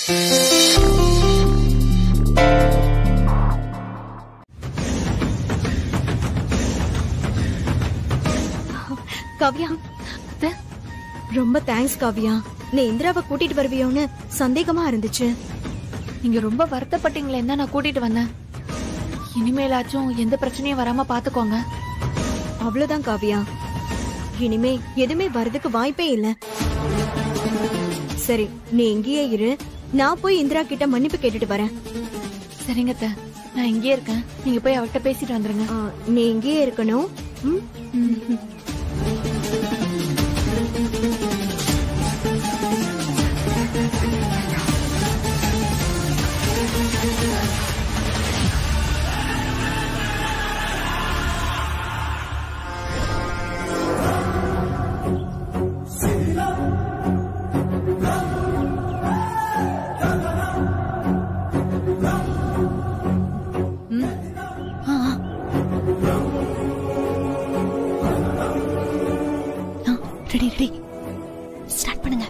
காவ்யா அத்தை, ரொம்ப தேங்க்ஸ் காவ்யா நீ இந்திராவை கூட்டிட்டு வருவியோன்னு சந்தேகமா இருந்துச்சு நீங்க ரொம்ப வருத்தப்பட்டீங்களேன்னு தான் நான் கூட்டிட்டு வந்தேன் இனிமேலாச்சும் எந்த பிரச்சனையும் வராம பாத்துக்கோங்க அவ்வளவுதான் காவ்யா இனிமே எதுவுமே வரதுக்கு வாய்ப்பே இல்ல சரி நீ இங்கேயே இரு நான் போய் இந்திரா கிட்ட மன்னிப்பு கேட்டுட்டு வரேன் சரிங்க அத்தை, நான் இங்கேயே இருக்கேன் நீங்க போய் அவர்கிட்ட பேசிட்டு வந்துருங்க ஆ, நீ இங்கேயே இருக்கணும் ம்? ம். ஆ, ஆ. ஆ, ரெடி ரெடி ஸ்டார்ட் பண்ணுங்க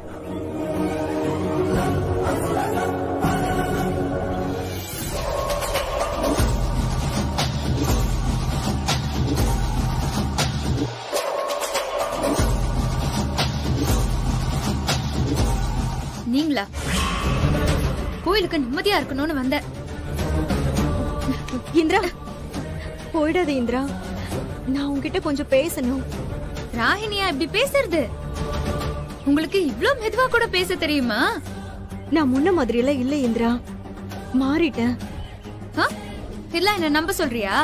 நீங்களா கோயிலுக்கு நிம்மதியா இருக்கணும்னு வந்தேன் இந்திரா போயிடாத இந்திரா நான் உன்கிட்ட கொஞ்சம் பேசணும் ராகினியா இப்படி பேசுறது உங்களுக்கு இவ்ளோ மெதுவா கூட பேச தெரியுமா நான் முன்ன மாதிரி எல்லாம் இல்ல இந்திரா மாறிட்டேன் ஆ? இல்ல என்ன நம்ப சொல்றியா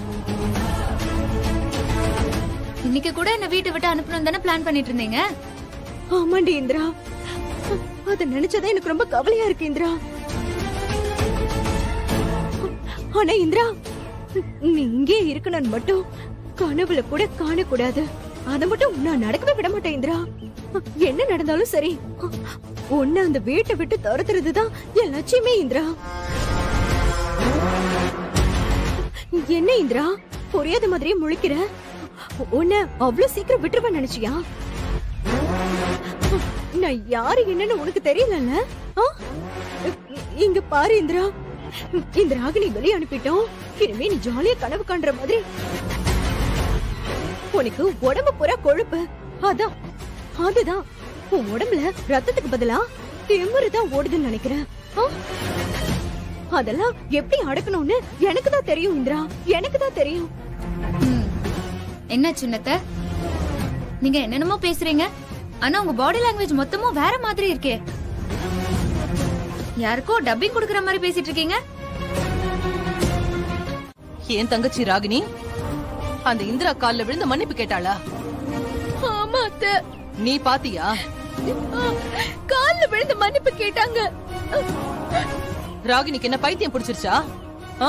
இன்னைக்கு கூட என்ன வீட்டை விட்டு அனுப்பணும் தானே பிளான் பண்ணிட்டு இருந்தீங்க ஆமாண்டி இந்திரா அத நினைச்சதே எனக்கு ரொம்ப கவலையா இருக்கு இந்திரா ஆனா இந்திரா நீ இங்கே இருக்கணும்னு மட்டும் கனவுல கூட காணக்கூடாது அத மட்டும் நான் நடக்கவே விட மாட்டேன் இந்திரா என்ன நடந்தாலும் சரி உன்னை அந்த வீட்டை விட்டு துரத்துறதுதான் என் லட்சியமே இந்திரா என்ன இந்திரா புரியாத மாதிரியே முழிக்கிற உன்னை அவ்வளவு சீக்கிரம் விட்டுருவேன் நினைச்சியா நான் யாரு என்னன்னு உனக்கு தெரியலல்ல ஆ? இ- இங்க பாரு இந்திரா இந்த ராகினி வெளிய அனுப்பிட்டோம் இனிமே நீ ஜாலியா கனவு காண்ற மாதிரி உனக்கு உடம்பு பூரா கொழுப்பு அதான் அதுதான் உன் உடம்புல ரத்தத்துக்கு பதிலா திமிரு தான் ஓடுதுன்னு நினைக்கிறேன் ஆ? அதெல்லாம் எப்படி அடக்கணும்னு எனக்கு தான் தெரியும் இந்திரா எனக்கு தான் தெரியும் ம். என்ன சின்னத்த நீங்க என்னென்னமோ பேசுறீங்க ஆனா உங்க பாடி லாங்குவேஜ் மொத்தமும் வேற மாதிரி இருக்கே யாருக்கோ டப்பிங் கொடுக்கற மாதிரி பேசிட்டு இருக்கீங்க ஏன் தங்கச்சி ராகினி அந்த இந்திரா கால்ல விழுந்து மன்னிப்பு கேட்டாளா ஆமா அத்தை நீ பாத்தியா கால்ல விழுந்து மன்னிப்பு கேட்டாங்க ராகினிக்கு என்ன பைத்தியம் பிடிச்சிருச்சா ஆ?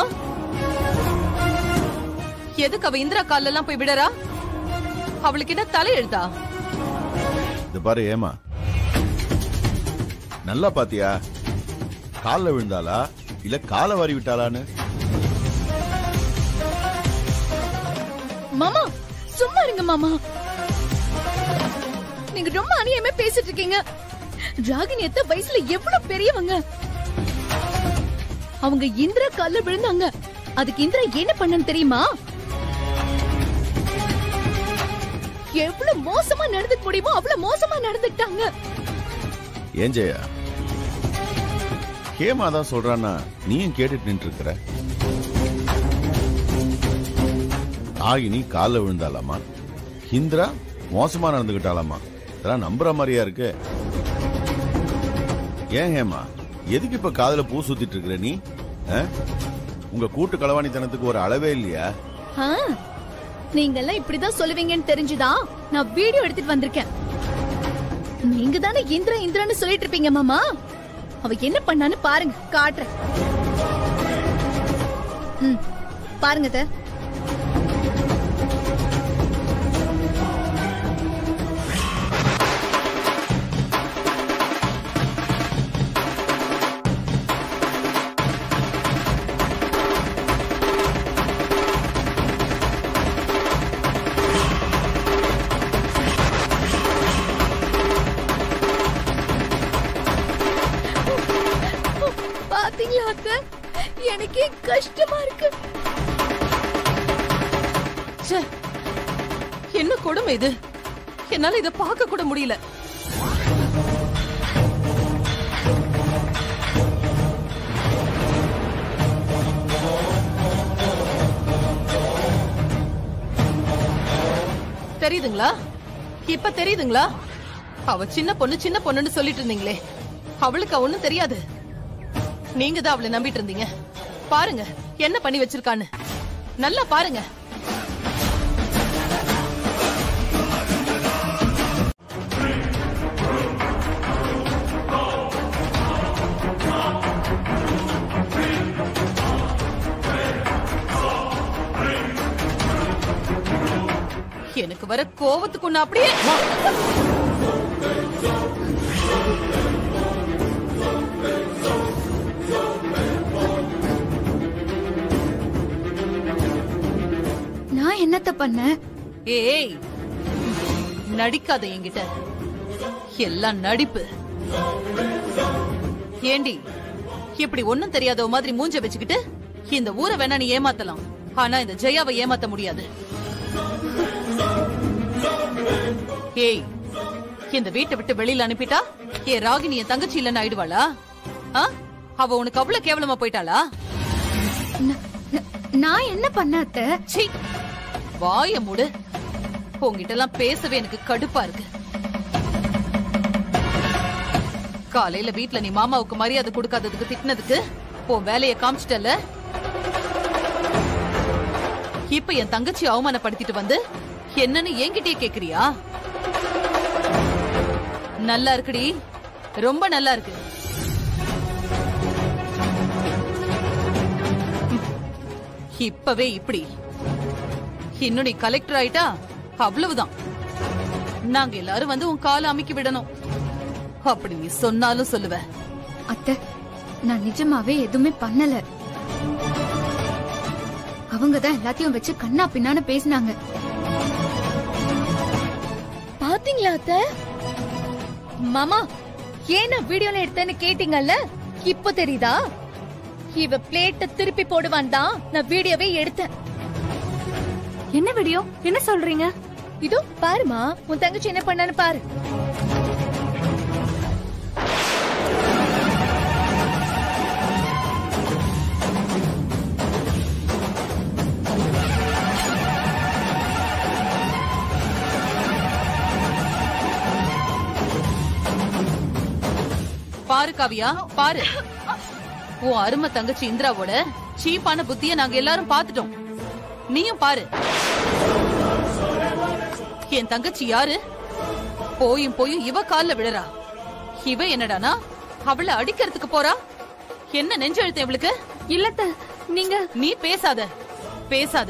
எதுக்கு அவ இந்திரா கால்ல எல்லாம் போய் விடறா அவளுக்கு என்ன தலை எழுதா இது பாரு ஏமா நல்லா பாத்தியா கால்ல விழுந்தாளா இல்ல காலை வாரி விட்டாளான்னு மாமா சும்மா இருங்க மாமா நீங்க ரொம்ப அநியாயமே பேசிட்டு இருக்கீங்க ராகினி எத்த வயசுல எவ்வளவு பெரியவங்க அவங்க இந்திரா கால்ல விழுந்தாங்க அதுக்கு இந்திரா என்ன பண்ணன்னு தெரியுமா எவ்வளவு மோசமா நடந்துக்க முடியுமோ அவ்வளவு மோசமா நடந்துக்கிட்டாங்க ஏன் ஜெயா ஹேமா தான் சொல்றான்னா நீயும் கேட்டுட்டு நின்று இருக்கிற ஆகினி கால்ல விழுந்தாலாமா இந்திரா மோசமா நடந்துகிட்டாலாமா இதெல்லாம் நம்புற மாதிரியா இருக்கு ஏன் ஹேமா எதுக்கு இப்ப காதுல பூ சுத்திட்டு இருக்கிற நீ ஆ? உங்க கூட்டு களவாணித்தனத்துக்கு ஒரு அளவே இல்லையா ஆ, நீங்கெல்லாம் இப்படிதான் சொல்லுவீங்கன்னு தெரிஞ்சுதான் நான் வீடியோ எடுத்துட்டு வந்திருக்கேன் நீங்க தானே இந்திரா இந்திரான்னு சொல்லிட்டு இருப்பீங்க மாமா அவ என்ன பண்ணான்னு பாருங்க காட்டுறேன் ம், பாருங்க அத்தை. பாத்தீங்களா அத்தை எனக்கே கஷ்டமா இருக்கு ச்சே, என்ன கொடுமை இது என்னால இத பார்க்க கூட முடியல தெரியுதுங்களா இப்ப தெரியுதுங்களா அவ சின்ன பொண்ணு சின்ன பொண்ணுன்னு சொல்லிட்டு இருந்தீங்களே அவளுக்கு ஒண்ணும் தெரியாது நீங்க தான் அவளை நம்பிட்டு இருந்தீங்க பாருங்க என்ன பண்ணி வச்சிருக்கான்னு நல்லா பாருங்க எனக்கு வர கோவத்துக்கு ஒண்ணு அப்படியே நான் என்னத்த பண்ணேன் ஏய் நடிக்காத என்கிட்ட எல்லாம் நடிப்பு ஏண்டி இப்படி ஒண்ணும் தெரியாத மாதிரி மூஞ்ச வச்சுக்கிட்டு இந்த ஊரை வேணா நீ ஏமாத்தலாம் ஆனா இந்த ஜெயாவை ஏமாத்த முடியாது ஏய் இந்த வீட்டை விட்டு வெளியில அனுப்பிட்டா ஏ ராகினி என் தங்கச்சி இல்லைன்னு ஆயிடுவாளா ஆ? அவ உனக்கு அவ்வளவு கேவலமா போயிட்டாளா ந- ந- நான் என்ன பண்ண அத்தை சீ வாய மூடு உங்ககிட்ட எல்லாம் பேசவே எனக்கு கடுப்பா இருக்கு காலையில வீட்ல நீ மாமாவுக்கு மரியாதை கொடுக்காததுக்கு திட்டினதுக்கு உன் வேலைய காமிச்சிட்டல இப்ப என் தங்கச்சி அவமானப்படுத்திட்டு வந்து என்னன்னு என்கிட்டயே கேக்குறியா நல்லா இருக்குடி ரொம்ப நல்லா இருக்கு இப்பவே இப்படி இன்னும் நீ கலெக்டர் ஆயிட்டா அவ்வளவுதான் நாங்க எல்லாரும் வந்து உன் காலை அமைக்கி விடணும் அப்படி நீ சொன்னாலும் சொல்லுவ அத்தை நான் நிஜமாவே எதுவுமே பண்ணல அவங்க தான் எல்லாத்தையும் வச்சு கண்ணா பின்னான்னு பேசினாங்க பாத்தீங்களா அத்தை மாமா ஏன் நான் வீடியோல எடுத்தேன்னு கேட்டீங்கல்ல இப்போ தெரியுதா இவ பிளேட்ட திருப்பி போடுவான் தான் நான் வீடியோவே எடுத்தேன் என்ன வீடியோ என்ன சொல்றீங்க இதோ பாருமா உன் தங்கச்சி என்ன பண்ணான்னு பாரு பாரு காவியா பாரு உன் அருமை தங்கச்சி இந்திராவோட சீப்பான புத்திய நாங்க எல்லாரும் பாத்துட்டோம் நீயும் பாரு என் தங்கச்சி யாரு போயும் போயும் இவ கால்ல விழறா இவ என்னடானா அவளை அடிக்கிறதுக்கு போறா என்ன நெஞ்செழுத்து இவளுக்கு இல்லத்த நீங்க நீ பேசாத பேசாத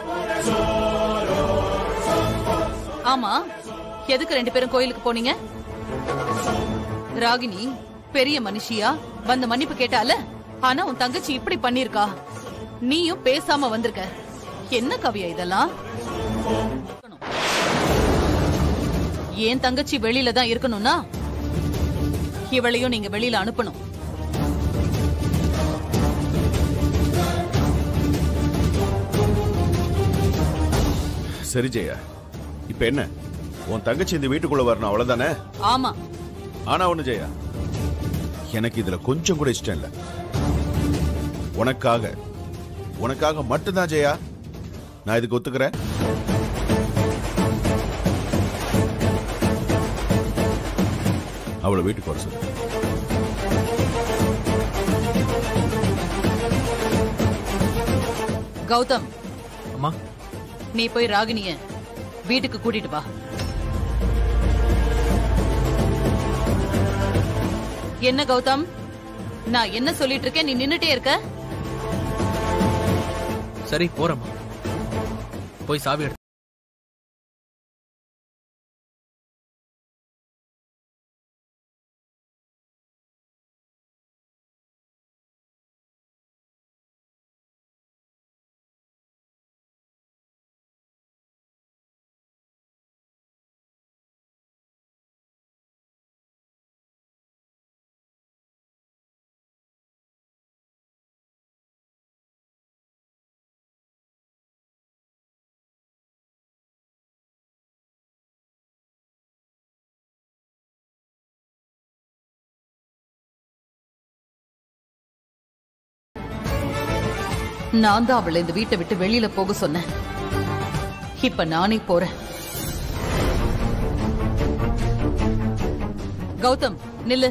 ஆமா எதுக்கு ரெண்டு பேரும் கோயிலுக்கு போனீங்க ராகினி பெரிய மனுஷியா வந்து மன்னிப்பு கேட்டால ஆனா உன் தங்கச்சி இப்படி பண்ணிருக்கா நீயும் பேசாம வந்திருக்க என்ன கவியா இதெல்லாம் என் தங்கச்சி வெளியில தான் இருக்கணும்னா இவளையும் நீங்க வெளியில அனுப்பணும் சரி ஜெயா இப்ப என்ன உன் தங்கச்சி இந்த வீட்டுக்குள்ள வரணும் அவ்வளவுதானே ஆமா ஆனா ஒண்ணு ஜெயா எனக்கு இதுல கொஞ்சம் கூட இஷ்டம் இல்ல உனக்காக உனக்காக மட்டும்தான் ஜெயா நான் இதுக்கு ஒத்துக்கிறேன் அவளை வீட்டுக்கு வர சொல்லு கௌதம் அம்மா நீ போய் ராகினிய வீட்டுக்கு கூட்டிட்டு வா என்ன கௌதம் நான் என்ன சொல்லிட்டு இருக்கேன் நீ நின்னுட்டே இருக்க சரி போறேம்மா போய் சாவி எடு நான் தான் அவளை இந்த வீட்டை விட்டு வெளியில போக சொன்னேன் இப்ப நானே போறேன் கௌதம் நில்லு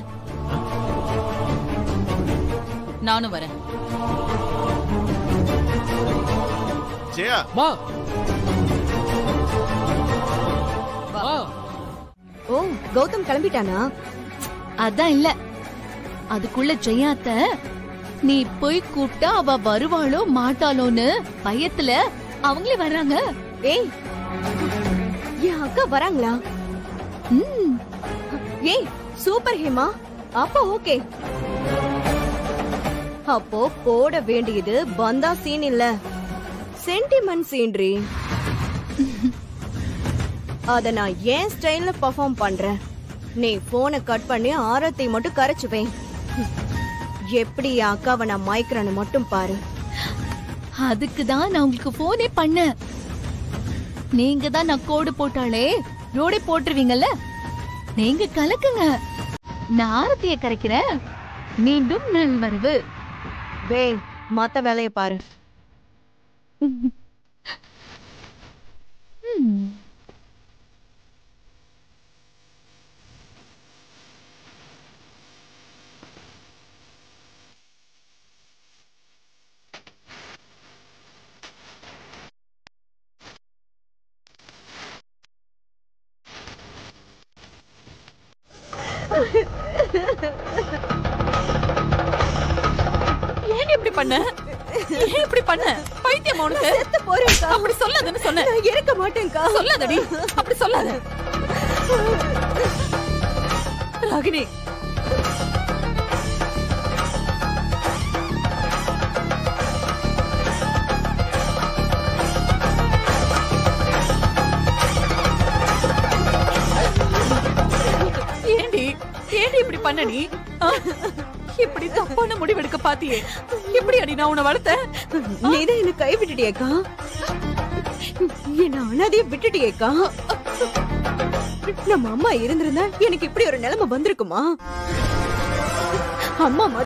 நானும் வரேன் ஜெயா மா மா ஓ கௌதம் கிளம்பிட்டானா அதான் இல்ல அதுக்குள்ள ஜெயாத்த நீ போய் கூப்பிட்டா அவ வருவாளோ மாட்டாளோன்னு பயத்துல அவங்களே வர்றாங்க ஏய் என் அக்கா வராங்களா ம், ஏய் சூப்பர் ஹேமா அப்போ ஓகே அப்போ போட வேண்டியது பந்தா சீன் இல்ல சென்டிமெண்ட் சீன்ரி அத நான் ஏன் ஸ்டைல்ல பெர்ஃபார்ம் பண்றேன் நீ போனை கட் பண்ணி ஆரத்தை மட்டும் கரைச்சு வை எப்படி என் அக்காவை நான் மயக்கிறேன்னு மட்டும் பாரு அதுக்கு தான் நான் உங்களுக்கு போனே பண்ணேன் நீங்க தான் நான் கோடு போட்டாலே ரோடே போட்டுருவீங்கல்ல நீங்க கலக்குங்க நான் ஆரத்திய கரைக்கிறேன் மீண்டும் நல்வரவு வே மத்த வேலைய பாரு ம். ஏன் இப்படி பண்ண ஏன் இப்படி பண்ண பைத்தியம் உனக்கு செத்து போறேன்க்கா அப்படி சொல்லாதன்னு சொன்னேன் நான் இருக்க மாட்டேன்க்கா சொல்லாதடி அப்படி சொல்லாத ராகினி ஏண்டி ஏண்டி இப்படி பண்ண நீ ஆ? இப்படி தப்பான முடிவெடுக்க பாத்தியே எப்படி அடி நான் உன்னை வளர்த்தேன் நீதான் என்ன கை விட்டுட்டியேக்கா என்ன அனாதைய விட்டுட்டியேக்கா நம்ம அம்மா இருந்திருந்தா எனக்கு இப்படி ஒரு நிலைமை வந்திருக்குமா அம்மா ம-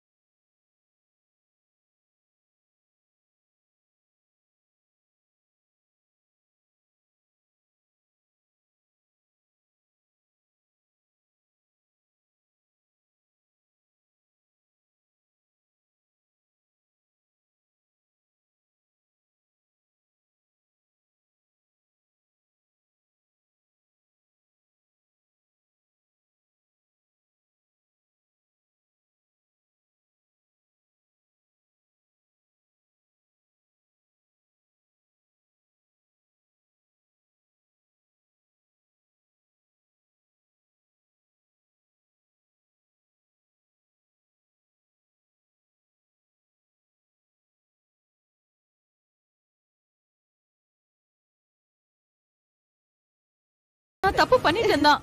நான் தப்பு பண்ணிட்டேன் தான்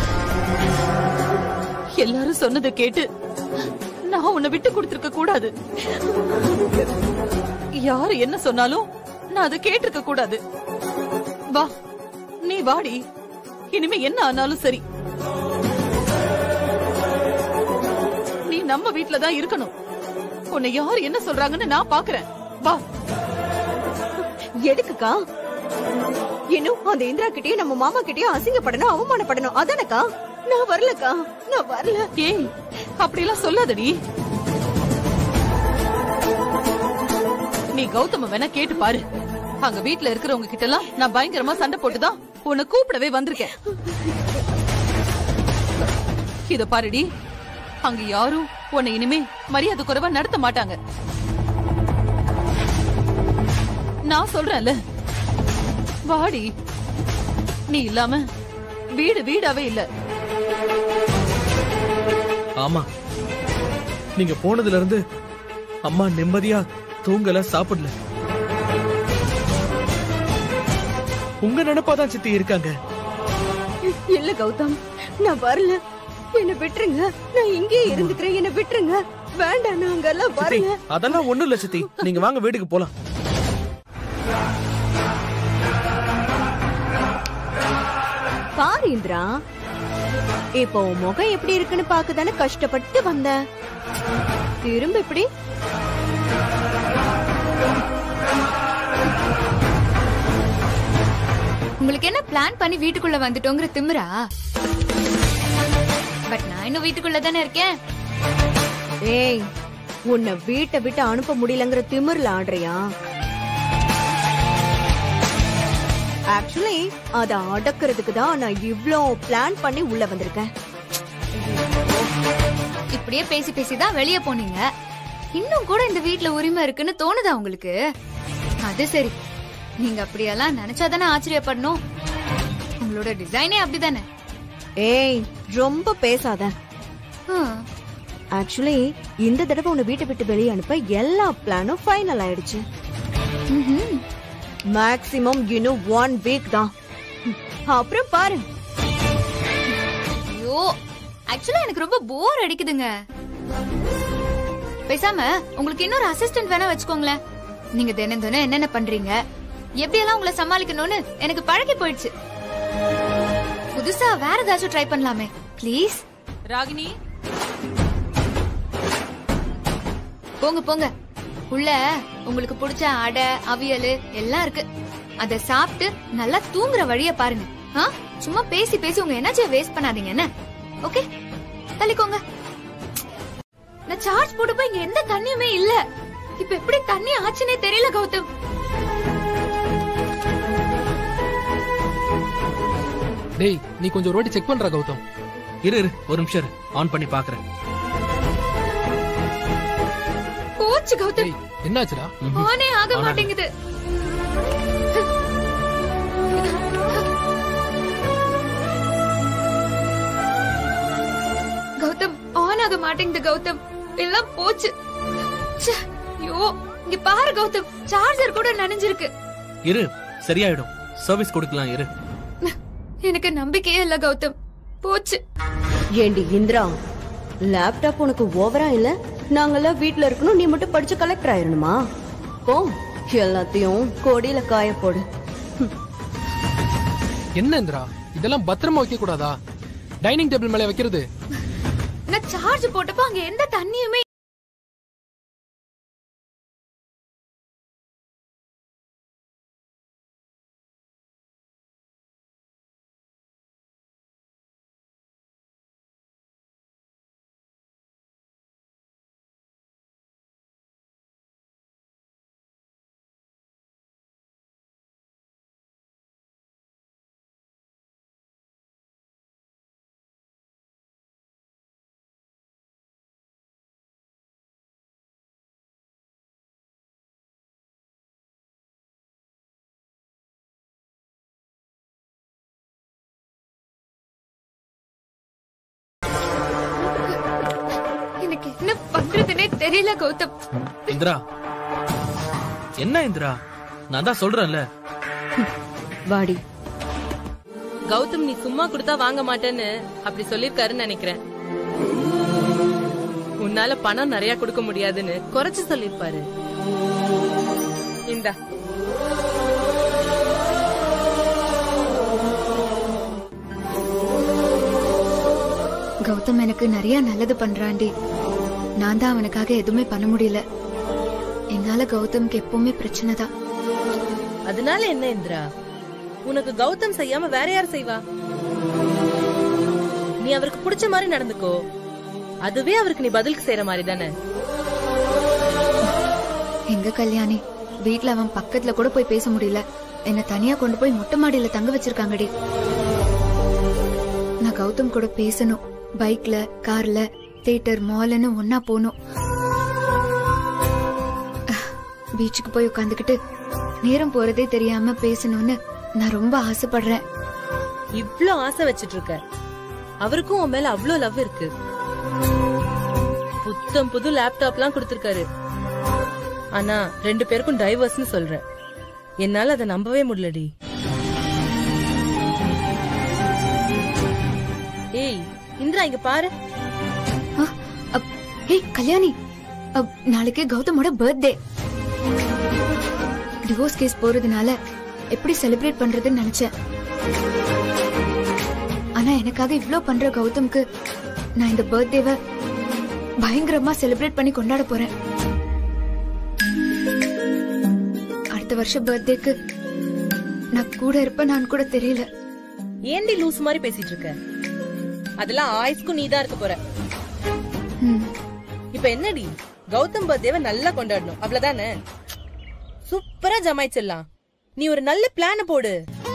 எல்லாரும் சொன்னதை கேட்டு நான் உன்னை விட்டு கொடுத்திருக்க கூடாது யாரு என்ன சொன்னாலும் நான் அதை கேட்டிருக்க கூடாது வா நீ வாடி இனிமே என்ன ஆனாலும் சரி நீ நம்ம வீட்ல தான் இருக்கணும் உன்னை யார் என்ன சொல்றாங்கன்னு நான் பாக்குறேன் வா எதுக்குக்கா இன்னும் அந்த இந்திரா கிட்டயும் நம்ம மாமா கிட்டயும் அசிங்கப்படணும் அவமானப்படணும் அதானக்கா நான் வரலக்கா நான் வரல ஏய் அப்படிலாம் சொல்லாதடி நீ கௌதம வேணா கேட்டு பாரு அங்க வீட்ல இருக்கிறவங்க கிட்ட எல்லாம் நான் பயங்கரமா சண்டை போட்டுதான் உன்னை கூப்பிடவே வந்திருக்கேன் இத பாருடி அங்க யாரும் உன்னை இனிமே மரியாதை குறைவா நடத்த மாட்டாங்க நான் சொல்றேன்ல வாடி நீ இல்லாம வீடு வீடாவே இல்ல ஆமா நீங்க போனதுல இருந்து அம்மா நிம்மதியா தூங்கல சாப்பிடல உங்க நினைப்பாதான் சித்தி இருக்காங்க இல்ல கௌதம் நான் வரல என்ன விட்டுருங்க நான் இங்கேயே இருந்துக்கிறேன் என்ன விட்டுருங்க வேண்டாம் நான் அங்கெல்லாம் சித்தி வரல அதெல்லாம் ஒண்ணும் இல்ல சித்தி நீங்க வாங்க வீட்டுக்கு போலாம் பாரு இந்திரா இப்போ உன் முகம் எப்படி இருக்குன்னு பாக்கதானே கஷ்டப்பட்டு வந்த திரும்ப இப்படி உங்களுக்கு என்ன பிளான் பண்ணி வீட்டுக்குள்ள வந்துட்டோங்கிற திமிரா பட் நான் இன்னும் வீட்டுக்குள்ள தானே இருக்கேன் ஏய் உன்னை வீட்டை விட்டு அனுப்ப முடியலங்கிற திமிர்ல ஆடுறியா ஆக்சுவலி அத அடக்குறதுக்கு தான் நான் இவ்ளோ பிளான் பண்ணி உள்ள வந்திருக்கேன் இப்படியே பேசி பேசி தான் வெளியே போனீங்க இன்னும் கூட இந்த வீட்ல உரிமை இருக்குன்னு தோணுதா உங்களுக்கு அது சரி நீங்க அப்படியெல்லாம் நினைச்சாதானே ஆச்சரியப்படணும் உங்களோட டிசைனே அப்படிதானே ஏய் ரொம்ப பேசாத ஹம். ஆக்சுவலி இந்த தடவை உன்னை வீட்டை விட்டு வெளியே அனுப்ப எல்லா பிளானும் ஃபைனல் ஆயிடுச்சு ம்ஹும். மேக்ஸிமம் இன்னும் ஒன் வீக் தான் ம், அப்புறம் பாரு ஐயோ ஆக்சுவலா எனக்கு ரொம்ப போர் அடிக்குதுங்க பேசாம உங்களுக்கு இன்னொரு அசிஸ்டன்ட் வேணா வச்சுக்கோங்களேன் நீங்க தினம் தினம் என்னென்ன பண்றீங்க எப்படியெல்லாம் உங்களை சமாளிக்கணும்னு எனக்கு பழகி போயிடுச்சு புதுசா வேற ஏதாச்சும் ட்ரை பண்ணலாமே ப்ளீஸ் ராகினி போங்க போங்க உள்ள உங்களுக்கு பிடிச்ச அடை அவியல் எல்லாம் இருக்கு அத சாப்பிட்டு நல்லா தூங்குற வழிய பாருங்க ஆ? சும்மா பேசி பேசி உங்க எனர்ஜியை வேஸ்ட் பண்ணாதீங்க என்ன ஓகே தள்ளிக்கோங்க நான் சார்ஜ் போட்டப்ப இங்க எந்த தண்ணியுமே இல்ல இப்ப எப்படி தண்ணி ஆச்சுன்னே தெரியல கௌதம் டேய் நீ கொஞ்சம் ரோட்டி செக் பண்ற கௌதம் இரு இரு ஒரு நிமிஷம் இரு ஆன் பண்ணி பாக்குறேன் போச்சு கௌதம் டேய் என்னாச்சுடா ஆனே ஆக மாட்டேங்குது கௌதம் ஆன் ஆக மாட்டேங்குது கௌதம் எல்லாம் போச்சு ச்சே, ஐயோ இங்க பாரு கௌதம் சார்ஜர் கூட நனைஞ்சிருக்கு இரு சரியாயிடும் சர்வீஸ் கொடுக்கலாம் இரு எனக்கு நம்பிக்கையே இல்ல கௌதம் போச்சு ஏண்டி இந்திரா லேப்டாப் உனக்கு ஓவரா இல்ல நாங்கெல்லாம் வீட்ல இருக்கணும் நீ மட்டும் படிச்சு கலெக்டர் ஆயிரணுமா போ எல்லாத்தையும் கொடியில காய போடு என்ன இந்திரா இதெல்லாம் பத்திரமா வைக்க கூடாதா டைனிங் டேபிள் மேல வைக்கிறது நான் சார்ஜ் போட்டப்போ அங்க எந்த தண்ணியுமே எனக்கு என்ன பண்றதுன்னே தெரியல கௌதம் இந்திரா என்ன இந்திரா நான் தான் சொல்றேன்ல வாடி கௌதம் நீ சும்மா கொடுத்தா வாங்க மாட்டேன்னு அப்படி சொல்லிருக்காருன்னு நினைக்கிறேன் உன்னால பணம் நிறைய கொடுக்க முடியாதுன்னு குறைச்சு சொல்லிருப்பாரு இந்தா கௌதம் எனக்கு நிறைய நல்லது பண்றாண்டி நான் தான் அவனுக்காக எதுவுமே பண்ண முடியல என்னால கௌதம்க்கு எப்பவுமே பிரச்சனை தான் அதனால என்ன இந்திரா உனக்கு கௌதம் செய்யாம வேற யார் செய்வா நீ அவருக்கு பிடிச்ச மாதிரி நடந்துக்கோ அதுவே அவருக்கு நீ பதிலுக்கு செய்யற மாதிரி தானே எங்க கல்யாணி வீட்ல அவன் பக்கத்துல கூட போய் பேச முடியல என்ன தனியா கொண்டு போய் மொட்டை மாடியில தங்க வச்சிருக்காங்கடி நான் கௌதம் கூட பேசணும் பைக்ல கார்ல தியேட்டர் மால்னு ஒன்னா போகணும் பீச்சுக்கு போய் உட்காந்துக்கிட்டு நேரம் போறதே தெரியாம பேசணும்னு நான் ரொம்ப ஆசைப்படுறேன் இவ்ளோ ஆசை வச்சிட்டு இருக்க அவருக்கும் உன் மேல அவ்ளோ லவ் இருக்கு புத்தம் புது லேப்டாப்லாம் கொடுத்திருக்காரு ஆனா ரெண்டு பேருக்கும் டைவர்ஸ்னு சொல்றேன் என்னால அதை நம்பவே முடியலடி ஏய் இந்திரா இங்க பாரு ஆ, அப், ஏய் கல்யாணி அப், நாளைக்கு கௌதமோட பர்த்டே டிவோர்ஸ் கேஸ் போறதுனால எப்படி செலிப்ரேட் பண்றதுன்னு நினைச்சேன் ஆனா எனக்காக இவ்ளோ பண்ற கௌதம்க்கு நான் இந்த பர்த்டேவை பயங்கரமா செலிப்ரேட் பண்ணி கொண்டாட போறேன் வருஷம் பர்த்டேக்கு நான் கூட இருப்பேன் நான் கூட தெரியல ஏண்டி லூஸ் மாதிரி பேசிட்டு இருக்க அதெல்லாம் ஆயுஸ்க்கும் நீ தான் இருக்க போற ம். இப்ப என்னடி கௌதம் பர்த்டேவை நல்லா கொண்டாடணும் அவ்வளவுதானே சூப்பரா ஜமாய்ச்சிடலாம் நீ ஒரு நல்ல பிளான போடு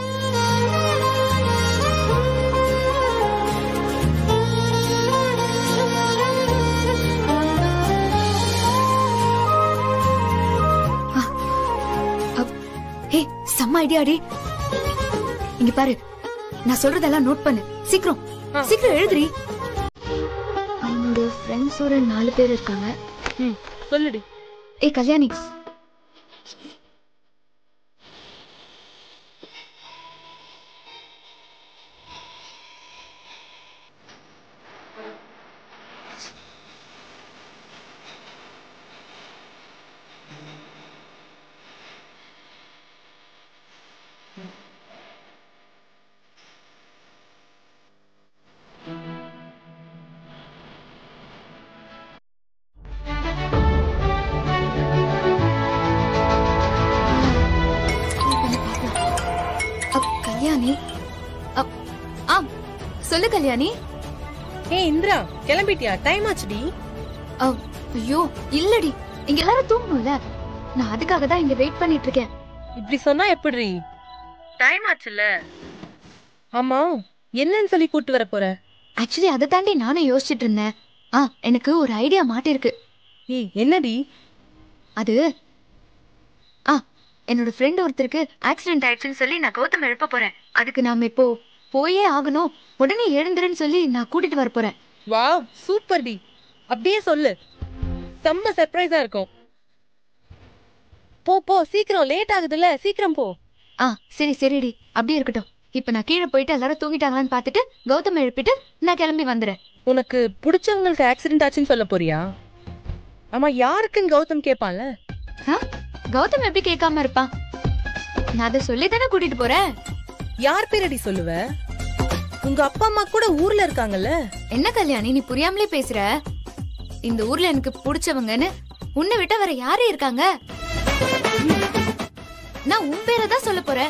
அப்- ஏய் செம்ம ஐடியாடி இங்க பாரு நான் சொல்றதெல்லாம் நோட் பண்ணு சீக்கிரம் சீக்கிரம் எழுதுறி அவனோட ஃப்ரெண்ட்ஸ் ஒரு நாலு பேர் இருக்காங்க ம், சொல்லுடி ஏய் கல்யாணி அப், கல்யாணி அப், ஆம் சொல்லு கல்யாணி ஏய் இந்திரா கிளம்பிட்டியா டைம் ஆச்சுடி அப், ஐயோ இல்லடி இங்க எல்லாரும் தூங்கணும்ல நான் அதுக்காக தான் இங்க வெயிட் பண்ணிட்டு இருக்கேன் இப்படி சொன்னா எப்படி டைம் ஆச்சுல ஆமா என்னன்னு சொல்லி கூட்டு வர போற ஆக்சுவலி அதை தாண்டி நானும் யோசிச்சுட்டு இருந்தேன் ஆ எனக்கு ஒரு ஐடியா மாட்டிருக்கு ஏய் என்னடி அது ஆ என்னோட ஃப்ரெண்ட் ஒருத்தருக்கு ஆக்சிடென்ட் ஆயிடுச்சுன்னு சொல்லி நான் கௌதம் எழுப்ப போறேன் அதுக்கு நாம இப்போ போயே ஆகணும் உடனே எழுந்துருன்னு சொல்லி நான் கூட்டிட்டு வர போறேன் வா சூப்பர் டி அப்படியே சொல்லு செம்ம சர்ப்ரைஸா இருக்கும் போ போ சீக்கிரம் லேட் ஆகுதுல்ல சீக்கிரம் போ ஆ சரி சரிடி அப்படியே இருக்கட்டும் இப்போ நான் கீழே போயிட்டு எல்லாரும் தூங்கிட்டாங்களான்னு பார்த்துட்டு கௌதம் எழுப்பிட்டு நான் கிளம்பி வந்துடுறேன் உனக்கு பிடிச்சவங்களுக்கு ஆக்சிடென்ட் ஆச்சுன்னு சொல்ல போறியா ஆமா யாருக்குன்னு கௌதம் கேட்பான்ல ஆ கௌதம் எப்படி கேட்காம இருப்பான் நான் அதை சொல்லி தானே கூட்டிட்டு போறேன் யார் பேரடி சொல்லுவ உங்க அப்பா அம்மா கூட ஊர்ல இருக்காங்கல்ல என்ன கல்யாணி நீ புரியாமலே பேசுற இந்த ஊர்ல எனக்கு பிடிச்சவங்கன்னு உன்னை விட்ட வேற யாரு இருக்காங்க நான் உன் பேரை தான் சொல்ல போறேன்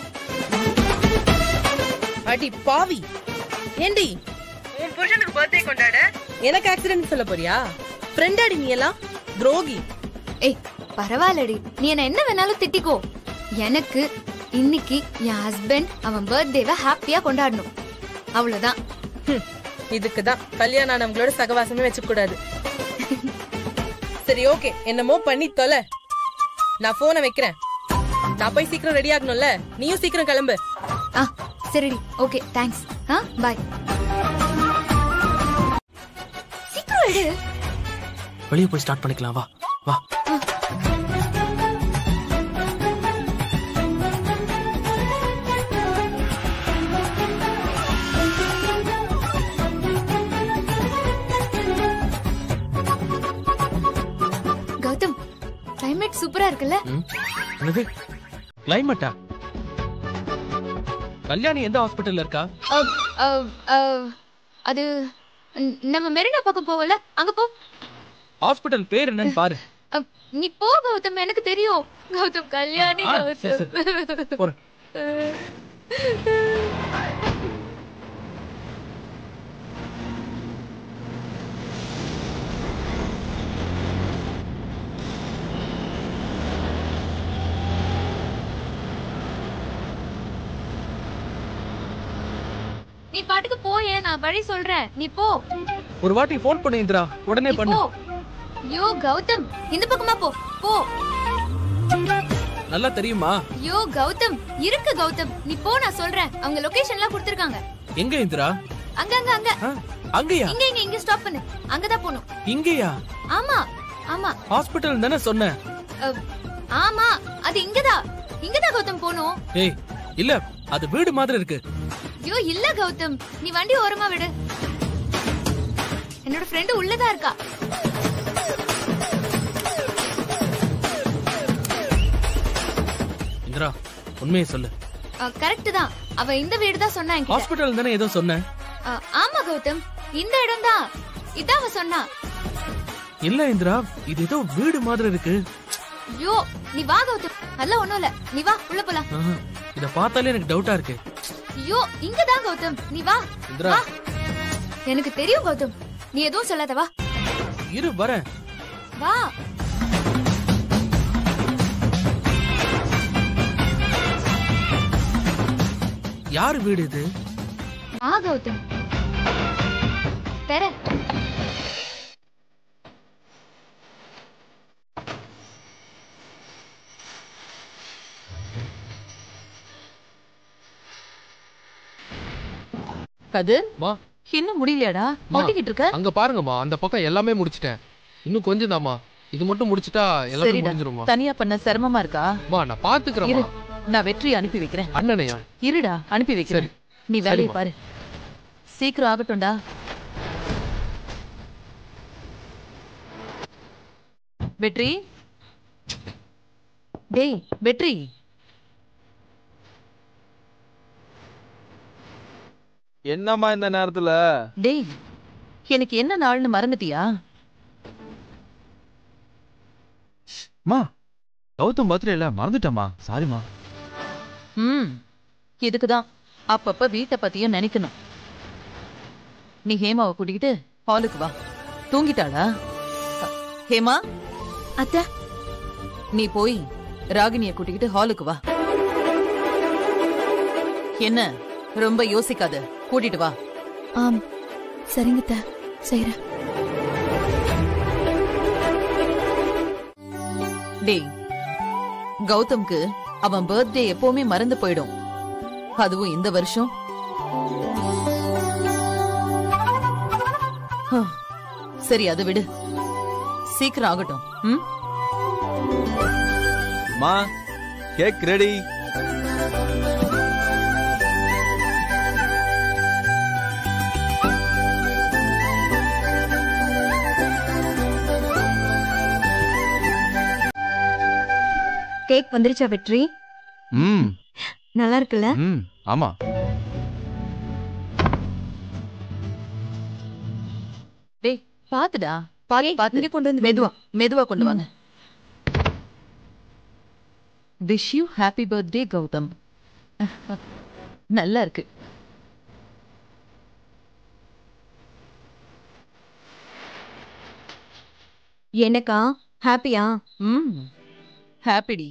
அடி பாவி ஏண்டி உன் புருஷனுக்கு பர்த்டே கொண்டாட எனக்கு ஆக்சிடென்ட் சொல்ல போறியா ஃப்ரெண்டாடி நீ எல்லாம் துரோகி ஏய் பரவாயில்லடி நீ என்ன என்ன வேணாலும் திட்டிக்கோ எனக்கு இன்னைக்கு என் ஹஸ்பண்ட் அவன் பர்த்டேவை ஹாப்பியா கொண்டாடணும் அவ்வளவுதான் ஹம், இதுக்கு தான் கல்யாணம் ஆனவங்களோட சகவாசமே வச்சுக்க கூடாது சரி ஓகே என்னமோ பண்ணி தொலை நான் போனை வைக்கிறேன் நான் போய் சீக்கிரம் ரெடி ஆகணும்ல நீயும் சீக்கிரம் கிளம்பு ஆ சரிடி ஓகே தேங்க்ஸ் ஆ பாய் சீக்கிரம் எடு வெளியே போய் ஸ்டார்ட் பண்ணிக்கலாம் வா வா கௌதம் கிளைமேட் சூப்பரா இருக்குல்ல ம். என்னது கிளைமேட்டா கல்யாணி எந்த ஹாஸ்பிட்டல்ல இருக்கா அப், அப், அப், அது ந- நம்ம மெரினா பக்கம் போவல அங்க போ ஹாஸ்பிட்டல் பேர் என்னன்னு பாரு அப், நீ போ கௌதம் எனக்கு தெரியும் கௌதம் கல்யாணி ஆ, சரி, கௌதம் போறேன் நீ பாட்டுக்கு போயே நான் வழி சொல்றேன் நீ போ ஒரு வாட்டி ஃபோன் பண்ணு இந்திரா உடனே நீ பண்ணு போ யோ கௌதம் இந்த பக்கமா போ போ நல்லா தெரியுமா யோ கௌதம் இருக்கு கௌதம் நீ போ நான் சொல்றேன் அவங்க லொகேஷன்லாம் கொடுத்திருக்காங்க எங்க இந்திரா அங்க அங்க அங்க ஆ, அங்கயா இங்க இங்க இங்க ஸ்டாப் பண்ணு அங்கதான் போணும் இங்கயா ஆமா ஆமா ஹாஸ்பிட்டல் தானே சொன்னேன் அஹ், ஆமா அது இங்கதான் இங்கதான் கௌதம் போகணும் ஏய் இல்ல அது வீடு மாதிரி இருக்கு ஐயோ இல்ல கௌதம் நீ வண்டி ஓரமா விடு என்னோட ஃப்ரெண்டு உள்ளதா இருக்கா இந்திரா உண்மையை சொல்லு கரெக்ட் தான் அவ இந்த வீடு தான் சொன்னா என்கிட்ட. ஹாஸ்பிட்டல் தானே ஏதோ சொன்னேன் அஹ், ஆமா கௌதம் இந்த இடம் தான் இதான் அவ சொன்னா இல்ல இந்திரா இது ஏதோ வீடு மாதிரி இருக்கு ஐயோ நீ வா கௌதம் அதெல்லாம் ஒண்ணும் இல்ல நீ வா உள்ள போலாம் ஆஹா, இத பார்த்தாலே எனக்கு டவுட்டா இருக்கு ஐயோ இங்கதான் கௌதம் நீ வா இந்திரா வா எனக்கு தெரியும் கௌதம் நீ எதுவும் சொல்லாத வா இரு வரேன் வா யார் வீடு இது வா கௌதம் பெற கதிர் மா இன்னும் முடியலையாடா மா. ஒட்டிக்கிட்டு இருக்க அங்க பாருங்கம்மா அந்த பக்கம் எல்லாமே முடிச்சிட்டேன் இன்னும் கொஞ்சம் தாம்மா இது மட்டும் முடிச்சிட்டா எல்லாமே சரிடா முடிஞ்சிருமா தனியா பண்ண சிரமமா இருக்கா மா நான் பாத்துக்கிறேன் நான் வெற்றி அனுப்பி வைக்கிறேன் அண்ணனையா இருடா அனுப்பி வைக்கிறேன் நீ வேலையை சரிம்மா. பாரு சீக்கிரம் ஆகட்டும்டா வெற்றி டேய் வெற்றி என்னம்மா இந்த நேரத்துல டேய் எனக்கு என்ன நாள்னு மறந்துட்டியா மா கௌதம் பர்த்டே இல்ல மறந்துட்டேம்மா சாரிம்மா ம் இதுக்குதான் அப்பப்ப வீட்டை பத்தியும் நினைக்கணும் நீ ஹேமாவை கூட்டிக்கிட்டு ஹாலுக்கு வா தூங்கிட்டாளா அ, ஹேமா அத்தை நீ போய் ராகினிய கூட்டிக்கிட்டு ஹாலுக்கு வா என்ன ரொம்ப யோசிக்காத கூட்டிட்டு வா ஆம் சரிங்க அத்தை செய்யறேன் டேய் கௌதம்க்கு அவன் பர்த்டே எப்பவுமே மறந்து போயிடும் அதுவும் இந்த வருஷம் ஹ, சரி அது விடு சீக்கிரம் ஆகட்டும் ம் மா கேக் ரெடி கேக் வந்துருச்சா வெற்றி ம் நல்லா இருக்குல்ல ம் ஆமா டேய் பாத்துடா பாத்து பாத்து இங்க கொண்டு வந்து மெதுவா மெதுவா கொண்டு வாங்க wish you happy birthday Gautham நல்லா இருக்கு எனக்கா ஹாப்பியா ம் ஹாப்பிடி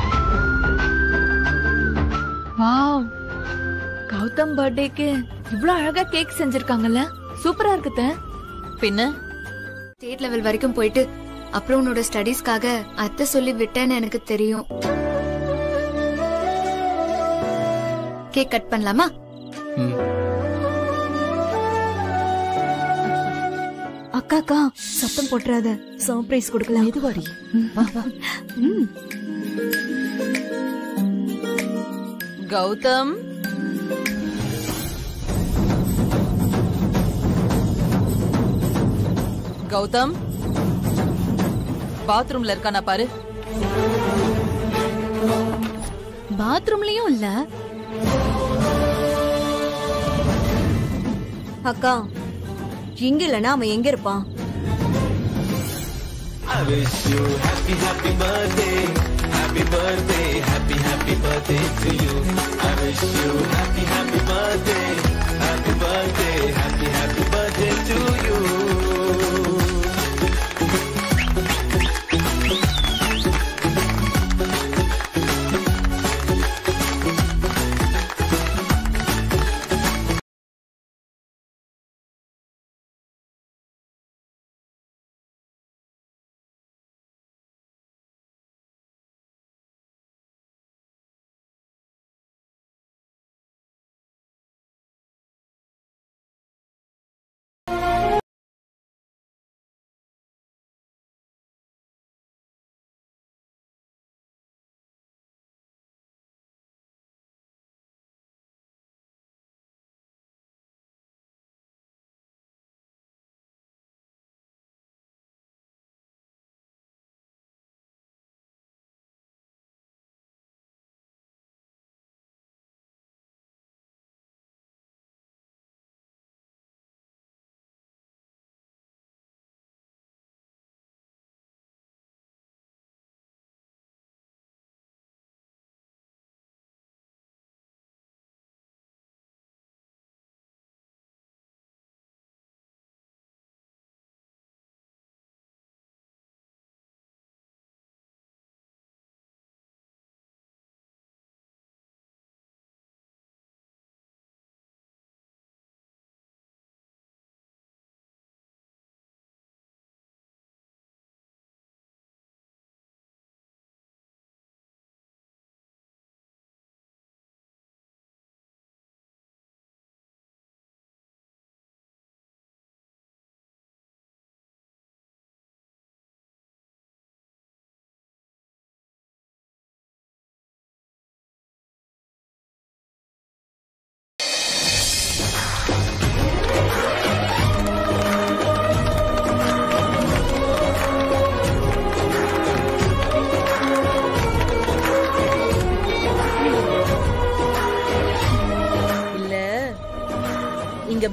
வாவ் கௌதம் பர்த்டேக்கு இவ்ளோ அழகா கேக் செஞ்சிருக்காங்கல்ல சூப்பரா இருக்குத பின்ன ஸ்டேட் லெவல் வரைக்கும் போயிட்டு அப்புறம் உன்னோட ஸ்டடீஸ்க்காக அத்தை சொல்லி விட்டேன்னு எனக்கு தெரியும் கேக் கட் பண்ணலாமா ம். அக்கா அக்கா சத்தம் போட்டுறாத சர்ப்ரைஸ் கொடுக்கலாம் மெதுவாடி ம். கௌதம் கௌதம் பாத்ரூம்ல இருக்கானா பாரு பாத்ரூம்லயும் இல்ல அக்கா இங்க இல்லனா அவன் எங்க இருப்பான்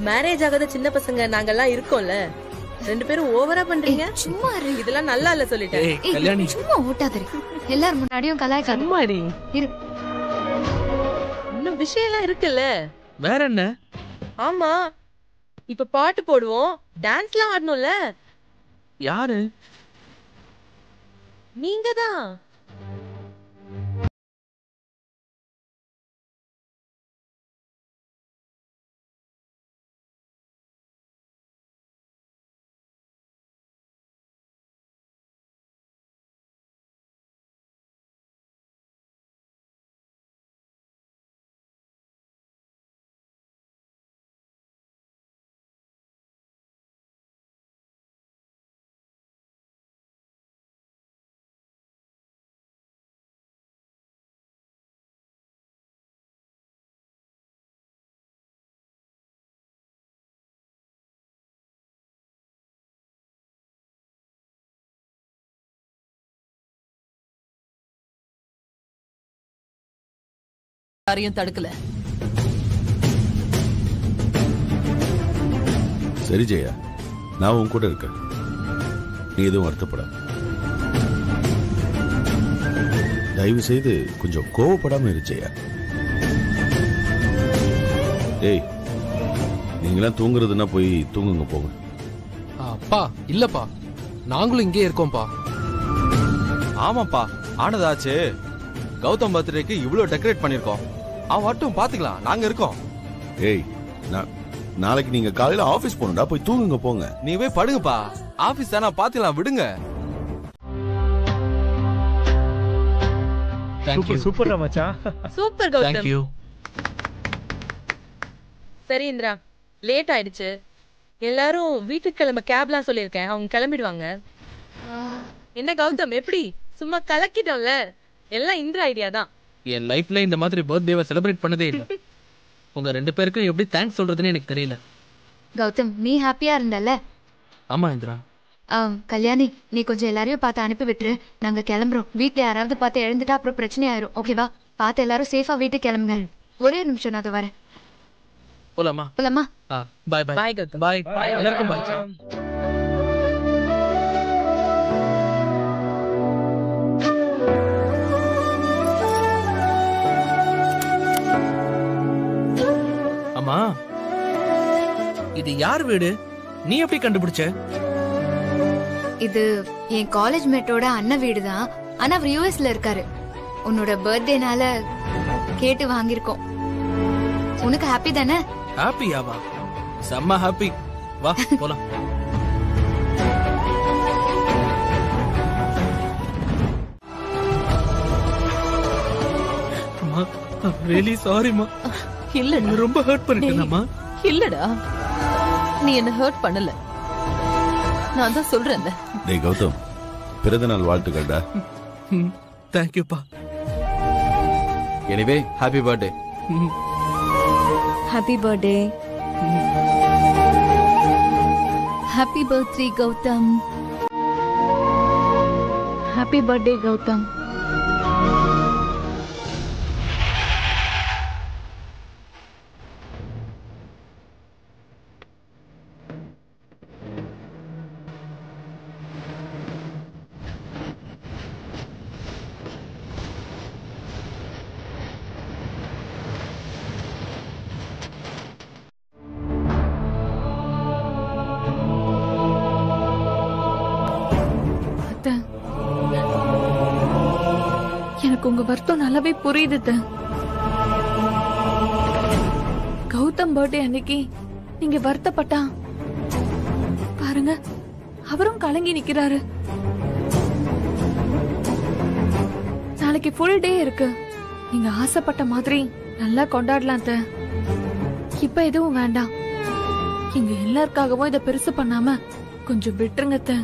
மேரேஜ் ஆகாத சின்ன பசங்க நாங்கெல்லாம் இருக்கோம்ல ரெண்டு பேரும் ஓவரா பண்றீங்க ஏய், சும்மா இரு. இதெல்லாம் நல்லா இல்ல சொல்லிட்டேன் ஏய் ஏய், கல்யாணி சும்மா ஓட்டாதரு எல்லாரும் முன்னாடியும் கலாய்க்காத அம்மாடி இரு இன்னும் விஷயம் எல்லாம் இருக்குல்ல வேற என்ன ஆமா இப்ப பாட்டு போடுவோம் டான்ஸ்லாம் ஆடணும்ல யாரு நீங்க தான் யாரையும் தடுக்கல சரி ஜெயா நான் உன் கூட இருக்கேன் நீ எதுவும் வருத்தப்படாத தயவு செய்து கொஞ்சம் கோவப்படாம இரு ஜெயா ஏய் நீங்களாம் தூங்குறதுன்னா போய் தூங்குங்க போங்க அப்பா இல்லப்பா நாங்களும் இங்கே இருக்கோம்ப்பா ஆமாப்பா ஆனதாச்சு கௌதம் பர்த்டேக்கு இவ்வளவு டெக்கரேட் பண்ணிருக்கோம் அவன் மட்டும் பாத்துக்கலாம் நாங்க இருக்கோம் ஏய் நான் நாளைக்கு நீங்க காலையில ஆபீஸ் போகணும்டா போய் தூங்குங்க போங்க நீ போய் படுங்கப்பா ஆபீஸ் தானே பாத்துக்கலாம் விடுங்க தேங்க்யூ சூப்பர்டா மச்சான் சூப்பர் கௌதம் தேங்க்யூ சரி இந்திரா லேட் ஆயிடுச்சு எல்லாரும் வீட்டுக்கு கிளம்ப கேப்லாம் சொல்லியிருக்கேன் அவங்க கிளம்பிடுவாங்க என்ன கௌதம் எப்படி சும்மா கலக்கிட்டோம்ல எல்லாம் இந்திரா ஐடியா தான் என் லைஃப்ல இந்த மாதிரி பர்த்டேவை செலிப்ரேட் பண்ணதே இல்லை உங்க ரெண்டு பேருக்கும் எப்படி தேங்க்ஸ் சொல்றதுன்னு எனக்கு தெரியல கௌதம் நீ ஹாப்பியா இருந்தல்ல ஆமா இந்திரா ஆம், கல்யாணி நீ கொஞ்சம் எல்லாரையும் பார்த்து அனுப்பி விட்டுரு நாங்க கிளம்புறோம் வீட்ல யாராவது பார்த்து எழுந்துட்டா அப்புறம் பிரச்சனை ஆயிரும் ஓகேவா பார்த்து எல்லாரும் சேஃபா வீட்டுக்கு கிளம்புங்க ஒரே ஒரு நிமிஷம் நான் அது வரேன் போலாமா போலாமா ஆ பாய் பாய் பாய் கௌதம் பாய் எல்லாருக்கும் பாய் அம்மா இது யார் வீடு நீ எப்படி கண்டுபிடிச்ச இது என் காலேஜ் மேட்டோட அண்ணன் வீடு தான் ஆனா அவர் யூஎஸ்ல இருக்காரு உன்னோட பர்த்டேனால கேட்டு வாங்கியிருக்கோம் உனக்கு ஹாப்பி தானே ஹாப்பியாவா செம்ம ஹாப்பி வா போலாம் அம்மா ரியலி சாரிம்மா இல்ல என்ன ரொம்ப ஹர்ட் பண்ணிட்டேனம்மா இல்லடா நீ என்ன ஹர்ட் பண்ணல நான் தான் சொல்றேன்ல டேய் கௌதம் பிறந்த நாள் வாழ்த்துக்கள்டா தேங்க்யூப்பா anyway happy birthday happy birthday happy birthday Gautham happy birthday Gautham அத்தை, எனக்கு உங்க வருத்தம் நல்லாவே புரியுது அத்தை. கௌதம் பர்த்டே அன்னைக்கு நீங்க வருத்தப்பட்டா பாருங்க அவரும் கலங்கி நிக்கிறாரு நாளைக்கு ஃபுல் டே இருக்கு நீங்க ஆசைப்பட்ட மாதிரி நல்லா கொண்டாடலாம் அத்தை. இப்ப எதுவும் வேண்டாம் இங்க எல்லாருக்காகவும் இத பெருசு பண்ணாம கொஞ்சம் விட்டுருங்க அத்தை.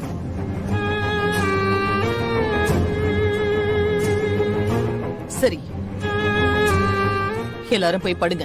சரி எல்லாரும் போய் படுங்க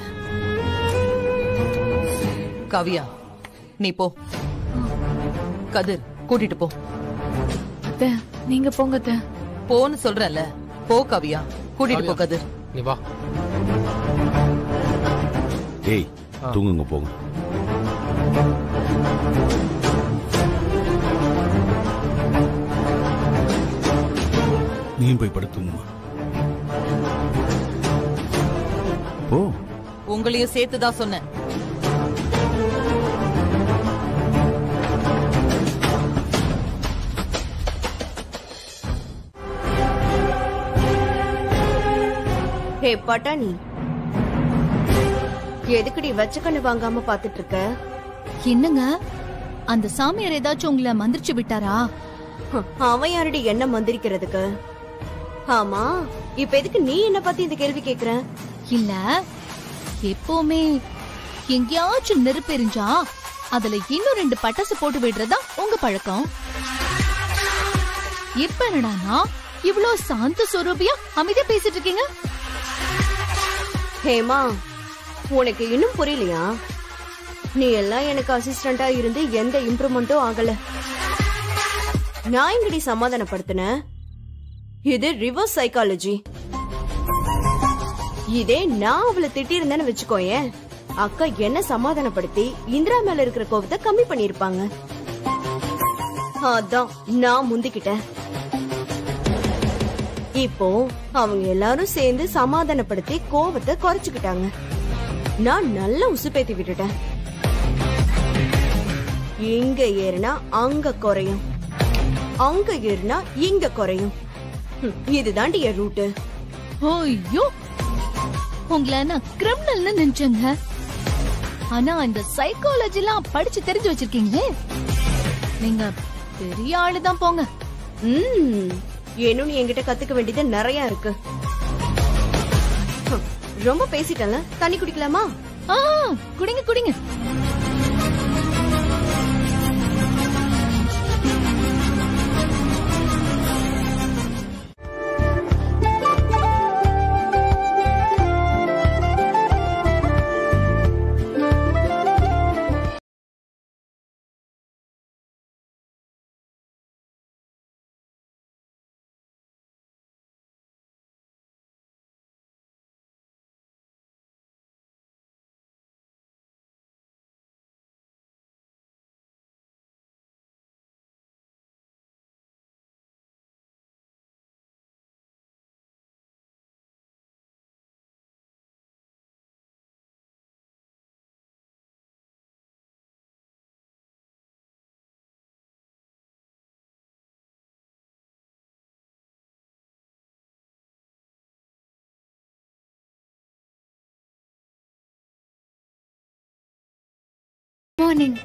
காவியா நீ போ கதிர் கூட்டிட்டு போ அத்தை, நீங்க போங்க அத்தை. போன்னு சொல்றேன்ல போ காவியா கூட்டிட்டு போ கதிர் நீ வா ஏய் தூங்குங்க போங்க நீயும் போய் படுத்துமா போ உங்களையும் சேர்த்துதான் சொன்னேன் ஹே பட்டாணி எதுக்குடி வச்ச கண்ணு வாங்காம பாத்துட்டு இருக்க என்னங்க அந்த சாமியார் ஏதாச்சும் உங்களை மந்திரிச்சு விட்டாரா ஹம், அவன் யாரடி என்ன மந்திரிக்கிறதுக்கு ஆமா இப்ப எதுக்கு நீ என்ன பத்தி இந்த கேள்வி கேக்குற இல்ல எப்பவுமே எங்கேயாச்சும் நெருப்பு எரிஞ்சா அதுல இன்னும் ரெண்டு பட்டாசு போட்டு விடுறதா உங்க பழக்கம் இப்ப என்னடானா இவ்ளோ சாந்த சொரூபியா அமைதியா பேசிட்டு இருக்கீங்க ஹேமா உனக்கு இன்னும் புரியலையா நீ எல்லாம் எனக்கு அசிஸ்டண்டா இருந்து எந்த இம்ப்ரூவ்மெண்ட்டும் ஆகல நான் எங்கடி சமாதானப்படுத்தின இது ரிவர்ஸ் சைக்காலஜி இதே நான் அவளை திட்டியிருந்தேன்னு வச்சுக்கோயேன் அக்கா என்ன சமாதானப்படுத்தி இந்திரா மேல இருக்கிற கோபத்தை கம்மி பண்ணிருப்பாங்க அதான் நான் முந்திக்கிட்டேன் இப்போ அவங்க எல்லாரும் சேர்ந்து சமாதானப்படுத்தி கோபத்தை குறைச்சுக்கிட்டாங்க நான் நல்லா உசுப்பேத்தி விட்டுட்டேன் இங்க ஏறினா அங்க குறையும் அங்க ஏறினா இங்க குறையும் ஹம், இதுதாண்டி என் ரூட்டு ஐயோ உங்களை நான் கிரிமினல்னு நினைச்சேங்க ஆனா இந்த சைக்காலஜி எல்லாம் படிச்சு தெரிஞ்சு வச்சிருக்கீங்களே நீங்க பெரிய ஆளுதான் போங்க ம் இன்னும் நீ என்கிட்ட கத்துக்க வேண்டியது நிறைய இருக்கு ஹம், ரொம்ப பேசிட்டல தண்ணி குடிக்கலாமா ஆ குடிங்க குடிங்க மார்னிங்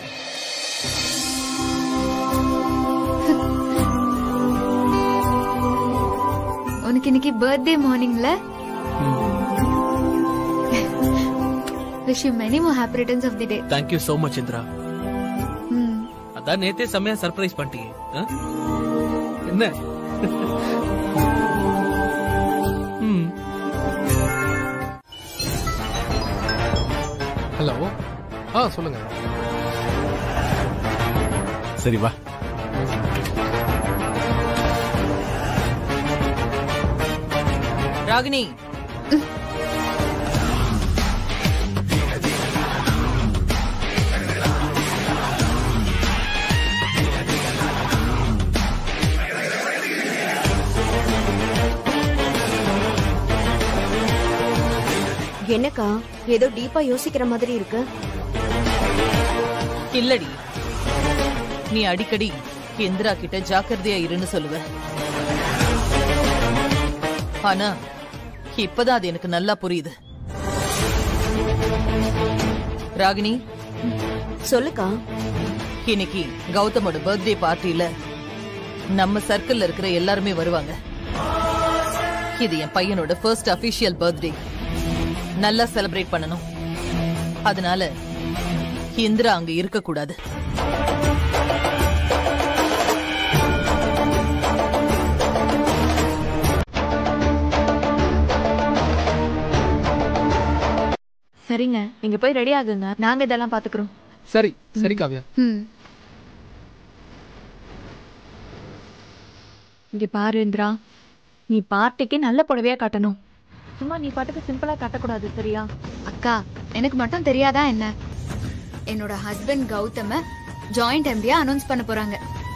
உனக்கு இன்னைக்கு பர்த்டே மார்னிங்ல wish you many more happy returns of the day thank you so much Indira அதான் நேத்தே செம்மையா சர்ப்ரைஸ் பண்ணிட்டீங்க ஆ? என்ன ம். ஹலோ ஆ சொல்லுங்க சரி வா ராகினி என்னக்கா ஏதோ டீப்பா யோசிக்கிற மாதிரி இருக்கு இல்லடி நீ அடிக்கடி இந்திரா கிட்ட ஜாக்கிரதையா இருன்னு சொல்லுவ ஆனா இப்பதான் அது எனக்கு நல்லா புரியுது ராகினி சொல்லுக்கா இன்னைக்கு கௌதமோட பர்த்டே பார்ட்டில நம்ம சர்க்கிள்ல இருக்கிற எல்லாருமே வருவாங்க இது என் பையனோட ஃபர்ஸ்ட் அபிஷியல் பர்த்டே நல்லா செலிப்ரேட் பண்ணணும் அதனால இந்திரா அங்க இருக்க கூடாது சரிங்க நீங்க போய் ரெடி ஆகுங்க நாங்க இதெல்லாம் பாத்துக்கிறோம் சரி சரி காவ்யா ம் இங்க பாரு இந்திரா நீ பார்ட்டிக்கு நல்ல புடவையா காட்டணும் சும்மா நீ பாட்டுக்கு சிம்பிளா காட்டக்கூடாது சரியா அக்கா எனக்கு மட்டும் தெரியாதா என்ன என்னோட ஹஸ்பண்ட் கௌதம ஜாயிண்ட் எம்டியா அனௌன்ஸ் பண்ண போறாங்க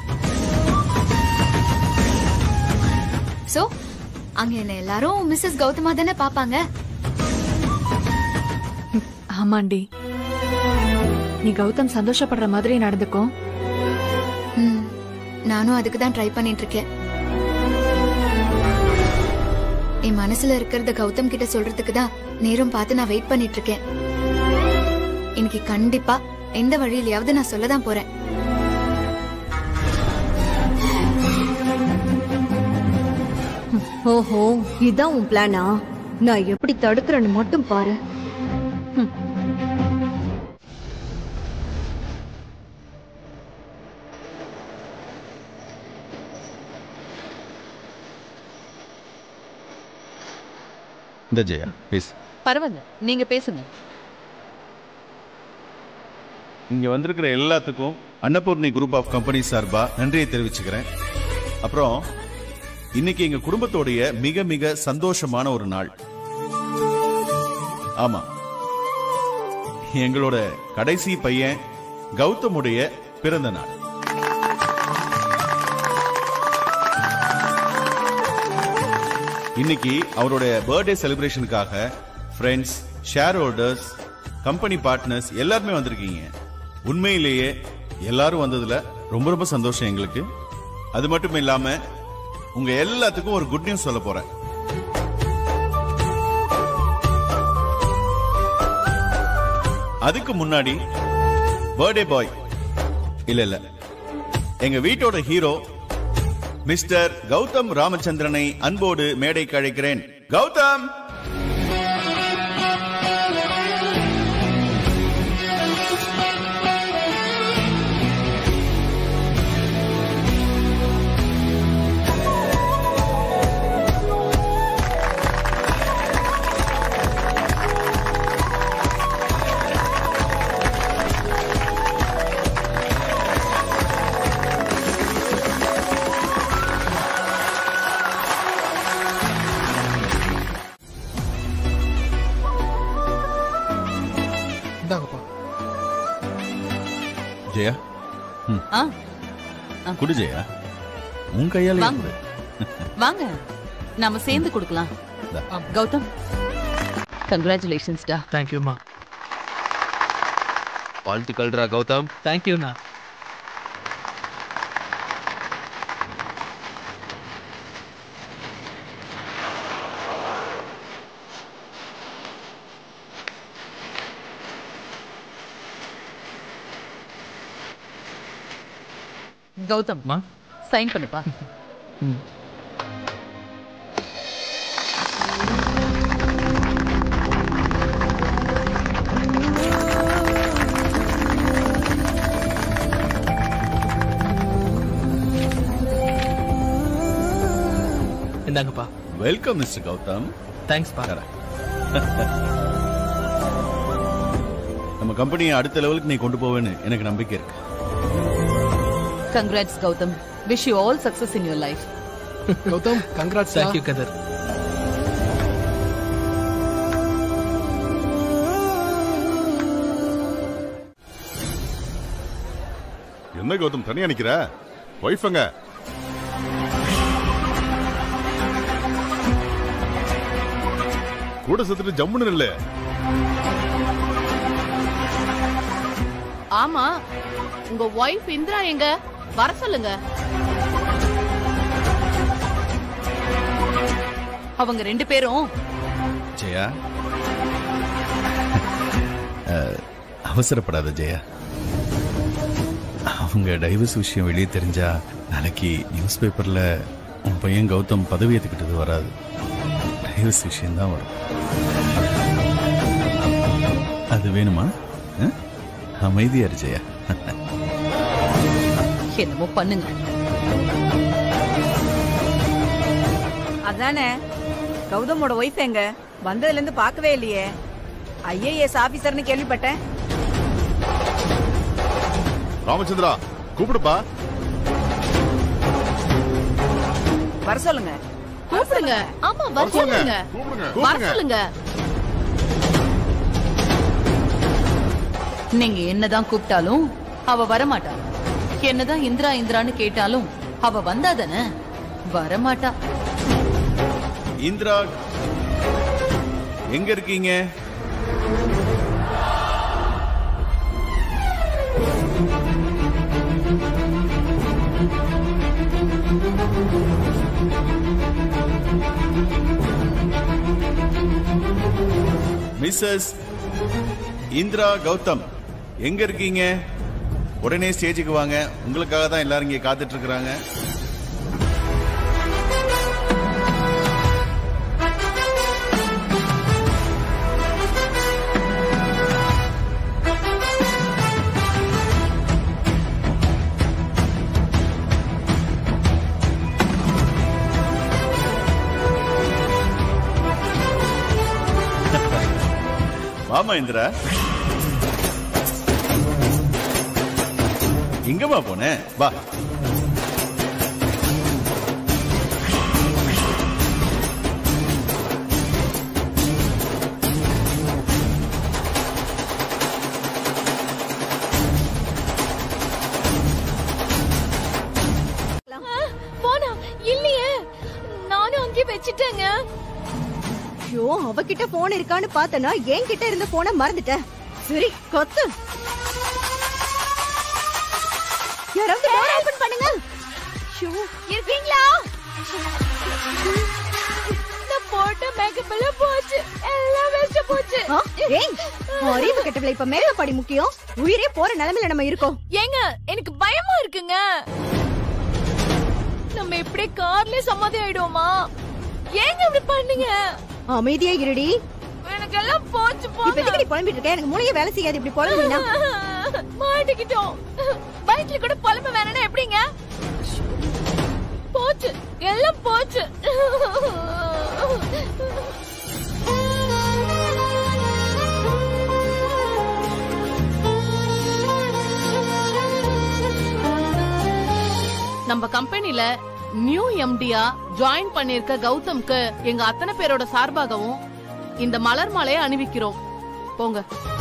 சோ அங்க என்ன எல்லாரும் மிஸ்ஸஸ் கௌதமா தானே பாப்பாங்க ஆமாண்டி நீ கௌதம் சந்தோஷப்படுற மாதிரி நடந்துக்கோ ம், நானும் அதுக்கு தான் ட்ரை பண்ணிட்டு இருக்கேன் என் மனசுல இருக்கிறத கௌதம் கிட்ட சொல்றதுக்கு தான் நேரம் பார்த்து நான் வெயிட் பண்ணிட்டு இருக்கேன் இன்னைக்கு கண்டிப்பா எந்த வழியிலயாவது நான் சொல்ல தான் போறேன் ஓஹோ இதான் உன் பிளானா நான் எப்படி தடுக்கிறேன்னு மட்டும் பாரு இந்த ஜெயா ப்ளீஸ் பரவாயில்ல நீங்க பேசுங்க இங்க வந்திருக்கிற எல்லாத்துக்கும் அன்னபூர்ணி குரூப் ஆஃப் கம்பெனி சார்பா நன்றியை தெரிவிச்சுக்கிறேன் அப்புறம் இன்னைக்கு எங்க குடும்பத்தோடைய மிக மிக சந்தோஷமான ஒரு நாள் ஆமா எங்களோட கடைசி பையன் கௌதமுடைய பிறந்த நாள் இன்னைக்கு அவருடைய பர்த்டே செலிப்ரேஷனுக்காக friends share holders company partners எல்லாருமே வந்திருக்கீங்க உண்மையிலேயே எல்லாரும் வந்ததுல ரொம்ப ரொம்ப சந்தோஷம் எங்களுக்கு அது மட்டும் இல்லாம உங்க எல்லாத்துக்கும் ஒரு குட் நியூஸ் சொல்ல போறேன் அதுக்கு முன்னாடி பர்த்டே பாய் இல்ல இல்ல எங்க வீட்டோட ஹீரோ மிஸ்டர் கௌதம் ராமச்சந்திரனை அன்போடு மேடைக்கு அழைக்கிறேன் கௌதம் இந்தாங்கப்பா ஜெயா ம். ஆ குடு ஜெயா உன் கையால வாங்க. வாங்க நாம சேர்ந்து கொடுக்கலாம் இந்தா. கௌதம் கங்க்ராச்சுலேஷன்ஸ்டா தேங்க்யூமா வாழ்த்துக்கள்டா கௌதம் தேங்க்யூண்ணா கௌதம் மா சைன் பண்ணுப்பா ம் இந்தாங்கப்பா வெல்கம் மிஸ்டர் கௌதம் தேங்க்ஸ் பா தரேன். நம்ம கம்பெனியை அடுத்த லெவலுக்கு நீ கொண்டு போவேன்னு எனக்கு நம்பிக்கை இருக்கு congrats Gautham wish you all success in your life Gautham congrats thank you கதர் என்ன கௌதம் தனியா நிக்கிற ஒய்ஃபங்க கூட செத்துட்டு ஜம்முன்னு இல்ல ஆமா உங்க ஒய்ஃப் இந்திரா எங்க வர சொல்லுங்க அவங்க ரெண்டு பேரும் ஜெயா அஹ், அவசரப்படாத ஜெயா அவங்க டைவர்ஸ் விஷயம் வெளியே தெரிஞ்சா நாளைக்கு நியூஸ் பேப்பர்ல உன் பையன் கௌதம் பதவி ஏத்துக்கிட்டது வராது டைவர்ஸ் விஷயம் தான் வரும் அது வேணுமா அஹ்? அமைதியா இரு ஜெயா என்னமோ பண்ணுங்க அதானே கௌதமோட ஒய்ஃப் எங்க வந்ததுல இருந்து பார்க்கவே இல்லையே ஐஏஎஸ் ஆபீசர்னு கேள்விப்பட்டேன் ராமச்சந்திரா கூப்பிடுப்பா வர சொல்லுங்க கூப்பிடுங்க ஆமா வர சொல்லுங்க வர சொல்லுங்க நீங்க என்னதான் கூப்பிட்டாலும் அவ வரமாட்டா என்னதான் இந்திரா இந்திரான்னு கேட்டாலும் அவ வந்தாதானே வரமாட்டா இந்திரா எங்க இருக்கீங்க மிஸ்ஸஸ் இந்திரா கௌதம் எங்க இருக்கீங்க உடனே ஸ்டேஜுக்கு வாங்க உங்களுக்காக தான் எல்லாரும் இங்க காத்துட்டு இருக்கிறாங்க வாமா இந்திரா எங்கம்மா போன வா போனா இல்லையே நானும் அங்கே வச்சிட்டேங்க ஐயோ அவகிட்ட போன் இருக்கான்னு பார்த்தனா என்கிட்ட இருந்த போனை மறந்துட்டேன் சரி கொத்து யாராவது டோர் ஓபன் பண்ணுங்க ஐயோ இருக்கீங்களா நான் போட்ட மேக்கப் எல்லாம் போச்சு எல்லாம் வேஸ்ட் போச்சு ஆ, ஏய் அறிவு கெட்டவள இப்ப மேல படி முக்கியம் உயிரே போற நிலைமையில நம்ம இருக்கோம் ஏங்க எனக்கு பயமா இருக்குங்க நம்ம இப்படியே கார்லயே சமாதி ஆயிடுவோமா ஏங்க இப்படி பண்ணீங்க அமைதியா இருடி எனக்கு எல்லாம் போச்சு இப்ப போங்க எதுக்கு நீ புலம்பிட்டு இருக்க எனக்கு மூளையே வேலை செய்யாது இப்படி புலம்பினா மாட்டிக்கிட்டோம் பைக்ல கூட புலம்ப வேணும்னா எப்படிங்க போச்சு எல்லாம் போச்சு நம்ம கம்பெனில நியூ எம்டியா ஜாயின் பண்ணிருக்க கௌதம்க்கு எங்க அத்தனை பேரோட சார்பாகவும் இந்த மலர் மாலையை அணிவிக்கிறோம் போங்க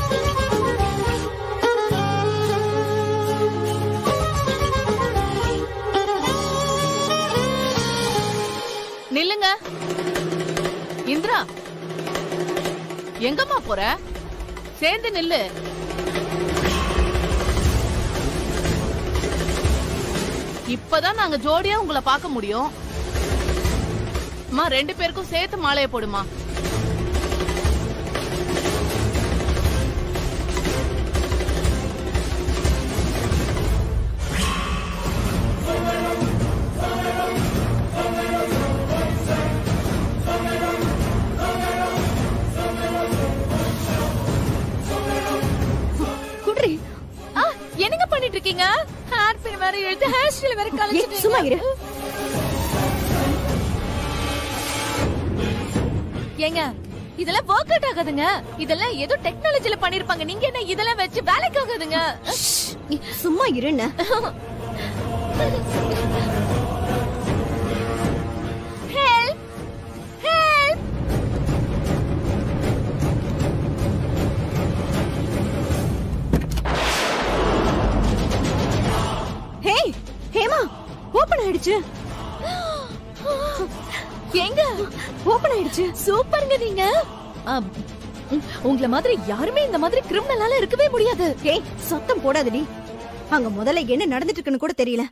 நில்லுங்க இந்திரா எங்கம்மா போற சேர்ந்து நில்லு இப்பதான் நாங்க ஜோடியா உங்களை பார்க்க முடியும் அம்மா ரெண்டு பேருக்கும் சேர்த்து மாலையை போடுமா குட்ரி ஆ, என்னங்க பண்ணிட்டு இருக்கீங்க ஹேர் பின் வேற எழுத்து ஹேர் ஸ்டைல் வேற ஏய், கலச்சிட்டு சும்மா இரு ஏங்க இதெல்லாம் ஒர்க் அவுட் ஆகாதுங்க இதெல்லாம் ஏதோ டெக்னாலஜில பண்ணிருப்பாங்க நீங்க என்ன இதெல்லாம் வச்சு வேலைக்கு ஆகாதுங்க நீ சும்மா இருன்னு help help hey Hema open ஆயிடுச்சு எங்க ஓபன் ஆயிடுச்சு சூப்பருங்க நீங்க அம், ம், உங்கள மாதிரி யாருமே இந்த மாதிரி கிரிமினலால இருக்கவே முடியாது ஏய் சத்தம் போடாதடி அங்க முதல்ல என்ன நடந்துட்டு இருக்குன்னு கூட தெரியல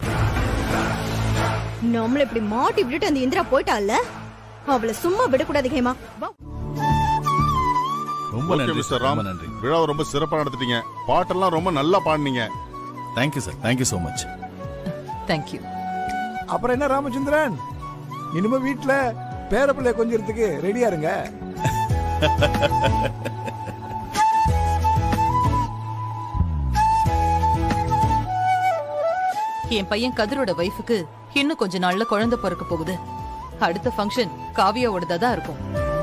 நம்மள இப்படி மாட்டி விட்டுட்டு அந்த இந்திரா போயிட்டால அவளை சும்மா விடக்கூடாது ஹேமா வா. ரொம்ப ஓகே நன்றி மிஸ்டர் சார் ராம் ரொம்ப நன்றி விழாவை ரொம்ப சிறப்பா நடத்திட்டீங்க பாட்டெல்லாம் ரொம்ப நல்லா பாடினீங்க thank you sir thank you so much thank you அப்புறம் என்ன ராமச்சந்திரன் இனிமே வீட்ல பேரப்பிள்ளை கொஞ்சிறதுக்கு ரெடியா இருங்க என் பையன் கதிரோட வைஃபுக்கு இன்னும் கொஞ்ச நாள்ல குழந்தை பிறக்க போகுது அடுத்த ஃபங்க்ஷன் காவியாவோடதா தான் இருக்கும்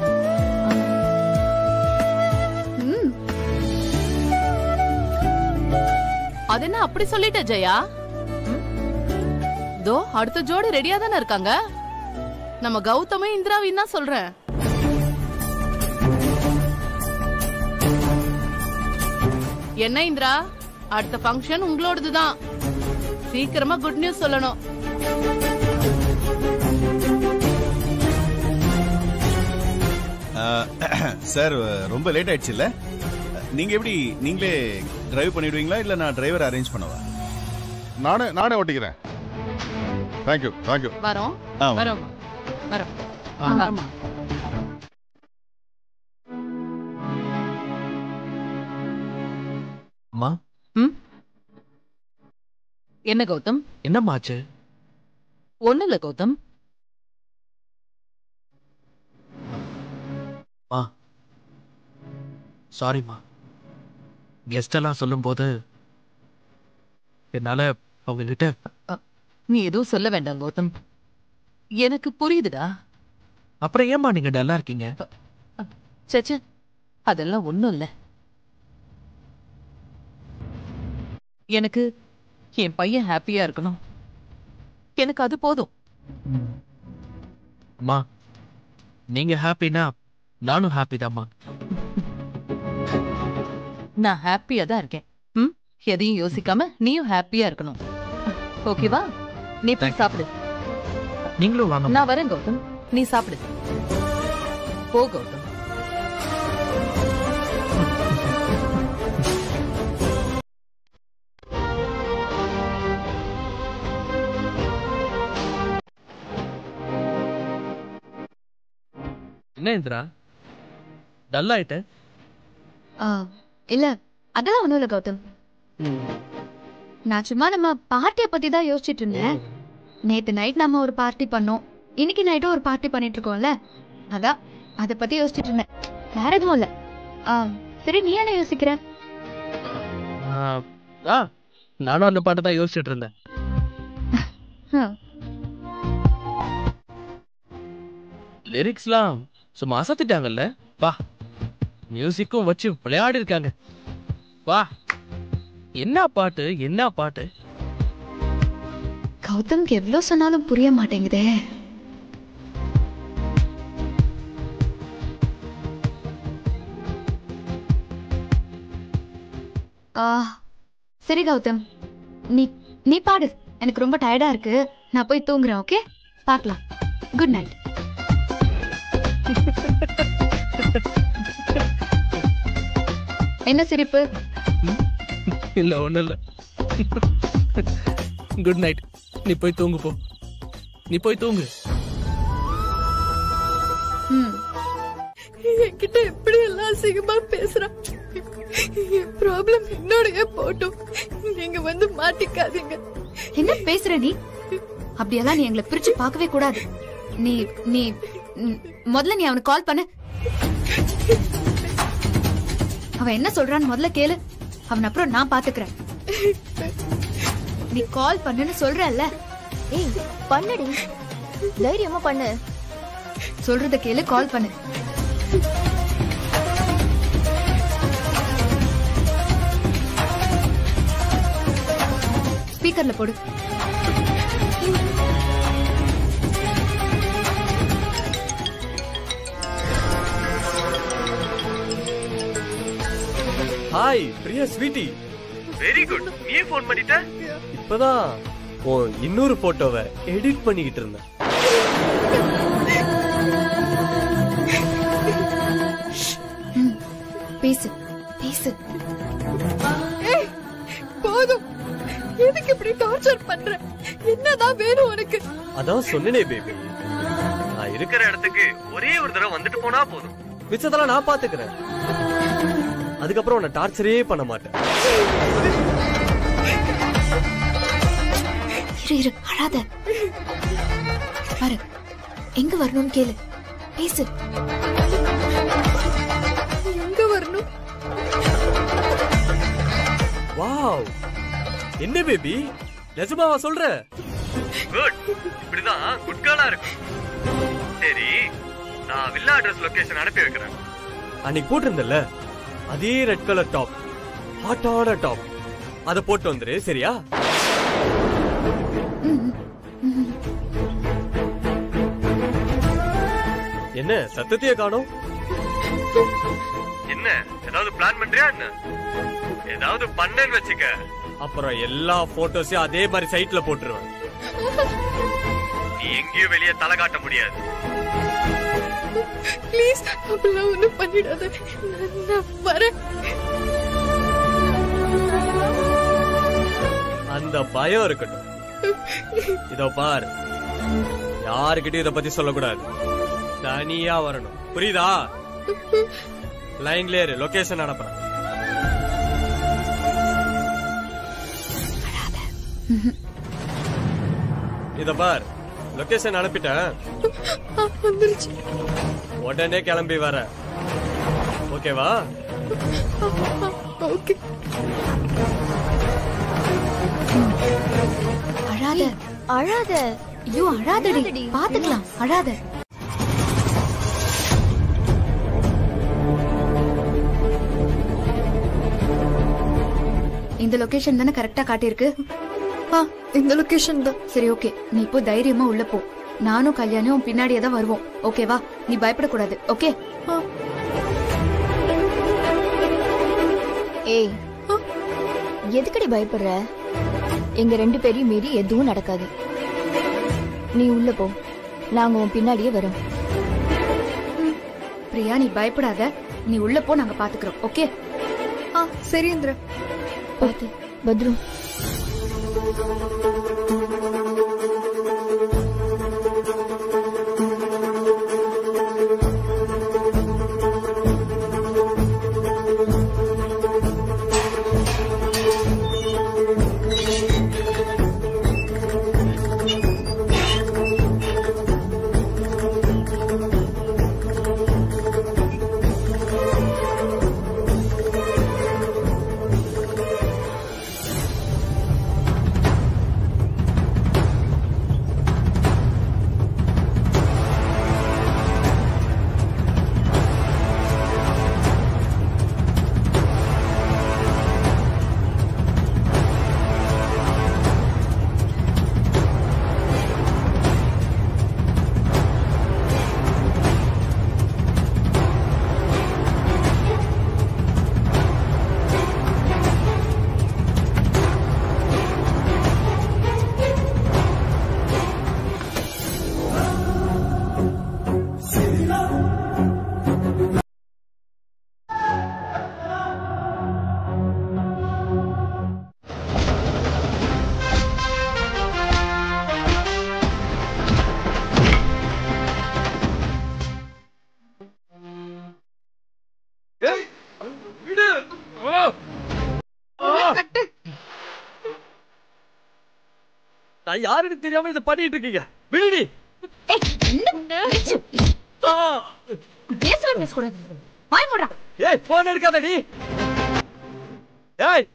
அது என்ன அப்படி சொல்லிட்ட ஜெயா ம்? தோ அடுத்த ஜோடி ரெடியா தானே இருக்காங்க நம்ம கௌதமும் இந்திராவையும் தான் சொல்றேன் என்ன இந்திரா அடுத்த ஃபங்க்ஷன் உங்களோடதுதான் சீக்கிரமா குட் நியூஸ் சொல்லணும் சார் ரொம்ப லேட் ஆயிடுச்சு இல்ல நீங்க எப்படி நீங்களே டிரைவ் பண்ணிடுவீங்களா இல்ல நான் டிரைவர் அரேஞ்ச் பண்ணவா நானே நானே ஓட்டிக்கிறேன் தேங்க்யூ தேங்க்யூ வரோம் ஆ, வரோம் வரோம் ஆமா அம்மா என்ன கௌதம் என்னம்மாச்சு ஒண்ணு இல்ல கௌதம் மா சாரிம்மா கெஸ்ட் எல்லாம் சொல்லும்போது என்னால அவங்க கிட்ட நீ எதுவும் சொல்ல வேண்டாம் கௌதம் எனக்கு புரியுதுடா அப்புறம் ஏம்மா நீங்க டல்லா இருக்கீங்க சச்ச அதெல்லாம் ஒண்ணும் இல்ல எனக்கு என் பையன் ஹாப்பியா இருக்கணும் எனக்கு அது போதும் அம்மா நீங்க ஹாப்பினா நானும் ஹாப்பி தாம்மா நான் ஹாப்பியா தான் இருக்கேன் ம் எதையும் யோசிக்காம நீயும் ஹாப்பியா இருக்கணும் ஓகேவா நீ போய் சாப்பிடு நீங்களும் வாங்க நான் வரேன் கௌதம் நீ சாப்பிடு போ கௌதம் என்ன இந்திரா டல் ஆயிட்ட ஆ, இல்ல அதெல்லாம் ஒண்ணும் இல்ல கௌதம் நான் சும்மா நம்ம பார்ட்டியை பத்தி தான் யோசிச்சுட்டு இருந்தேன் நேத்து நைட் நம்ம ஒரு பார்ட்டி பண்ணோம் இன்னைக்கு நைட்டும் ஒரு பார்ட்டி பண்ணிட்டு இருக்கோம்ல அதான் அதை பத்தி யோசிச்சுட்டு இருந்தேன் வேற எதுவும் இல்ல ஆ, சரி நீ என்ன யோசிக்கிற ஆ, ஆ நானும் அந்த பாட்டை தான் யோசிச்சுட்டு இருந்தேன் ஹம். லிரிக்ஸ்லாம் சும்மா அசத்திட்டாங்கல்ல வா மியூசிக்கும் வச்சு விளையாடி இருக்காங்க வா என்ன பாட்டு என்ன பாட்டு கௌதம்க்கு எவ்வளவு சொன்னாலும் புரிய மாட்டேங்குதே ஆ, சரி கௌதம் நீ நீ பாடு எனக்கு ரொம்ப டயர்டா இருக்கு நான் போய் தூங்குறேன் ஓகே பார்க்கலாம் குட் நைட் என்ன சிரிப்பு இல்ல ஒண்ணும் இல்ல குட் நைட் நீ போய் தூங்கு போ நீ போய் தூங்கு ம் என்கிட்ட எப்படி எல்லாம் அசிங்கமா பேசுறான் என் ப்ராப்ளம் என்னோடய போட்டும் நீங்க வந்து மாட்டிக்காதீங்க என்ன பேசுற நீ அப்படியெல்லாம் நீ எங்களை பிரிச்சு பார்க்கவே கூடாது நீ நீ ம், முதல்ல நீ அவனுக்கு கால் பண்ணு அவன் என்ன சொல்றான்னு முதல்ல கேளு அவன் அப்புறம் நான் பாத்துக்கிறேன் நீ கால் பண்ணுன்னு சொல்றல்ல ஏய் பண்ணுடி தைரியமா பண்ணு சொல்றத கேளு கால் பண்ணு ஸ்பீக்கர்ல போடு hi Priya sweetie very good நீ ஃபோன் பண்ணிட்ட இப்பதான் உன் இன்னொரு போட்டோவை எடிட் பண்ணிக்கிட்டு இருந்தேன் பேசு பேசு ஏய், போதும் எதுக்கு இப்படி டார்ச்சர் பண்ற என்னதான் வேணும் உனக்கு அதான் சொன்னனே பேபி நான் இருக்கிற இடத்துக்கு ஒரே ஒரு தடவை வந்துட்டு போனா போதும் மிச்சதெல்லாம் நான் பாத்துக்கிறேன் அதுக்கப்புறம் உன்னை டார்ச்சரே பண்ண மாட்டேன் இரு இரு அழாத பாரு எங்க வரணும்னு கேளு பேசு எங்க வரணும் வாவ் என்ன பேபி நிஜமாவா சொல்ற குட் இப்படிதான் குட் கேர்ளா இருக்கும் சரி நான் வில்லா அட்ரஸ் லொகேஷன் அனுப்பி வைக்கிறேன் அன்னைக்கு போட்டிருந்தல அதே ரெட் கலர் டாப் ஹாட்டான டாப் அத போட்டு வந்துரு சரியா என்ன சத்தத்தையே காணோம் என்ன என்ன ஏதாவது பிளான் பண்றியா என்ன ஏதாவது பண்ணேன்னு வச்சுக்க அப்புறம் எல்லா போட்டோஸையும் அதே மாதிரி சைட்ல போட்டுருவேன் நீ எங்கேயும் வெளியே தலை காட்ட முடியாது ப்ளீஸ் அப்படிலாம் ஒண்ணும் பண்ணிடாத நான் நான் வரேன் அந்த பயம் இருக்கட்டும் இதோ பார் யாருக்கிட்டையும் இத பத்தி சொல்லக்கூடாது தனியா வரணும் புரியுதா லைன்ல இரு லொகேஷன் அனுப்புறேன் இத பார் லொகேஷன் அனுப்பிட்டேன் வந்துருச்சு உடனே கிளம்பி வர ஓகேவா ஓகே அழாத அழாத ஐயோ அழாதடி பாத்துக்கலாம் அழாத இந்த லொகேஷன் தானே கரெக்டா காட்டியிருக்கு ஆ இந்த லொகேஷன் தான் சரி ஓகே நீ இப்போ தைரியமா உள்ள போ நானும் கல்யாணியும் பின்னாடியே தான் வருவோம் ஓகேவா நீ பயப்படக்கூடாது ஓகே ஏய் எதுக்கடி பயப்படுற எங்க ரெண்டு பேரையும் மீறி எதுவும் நடக்காது நீ உள்ள போ நாங்க உன் பின்னாடியே வரோம் பிரியா நீ பயப்படாத நீ உள்ள போ நாங்க பாத்துக்கிறோம் ஓகே ஆ சரி இந்திரா பார்த்து பத்ரு நான் யாருன்னு தெரியாம இதை பண்ணிட்டு இருக்கீங்க விடுடி ஆ. ஏய் போன் எடுக்காதடி ஏய்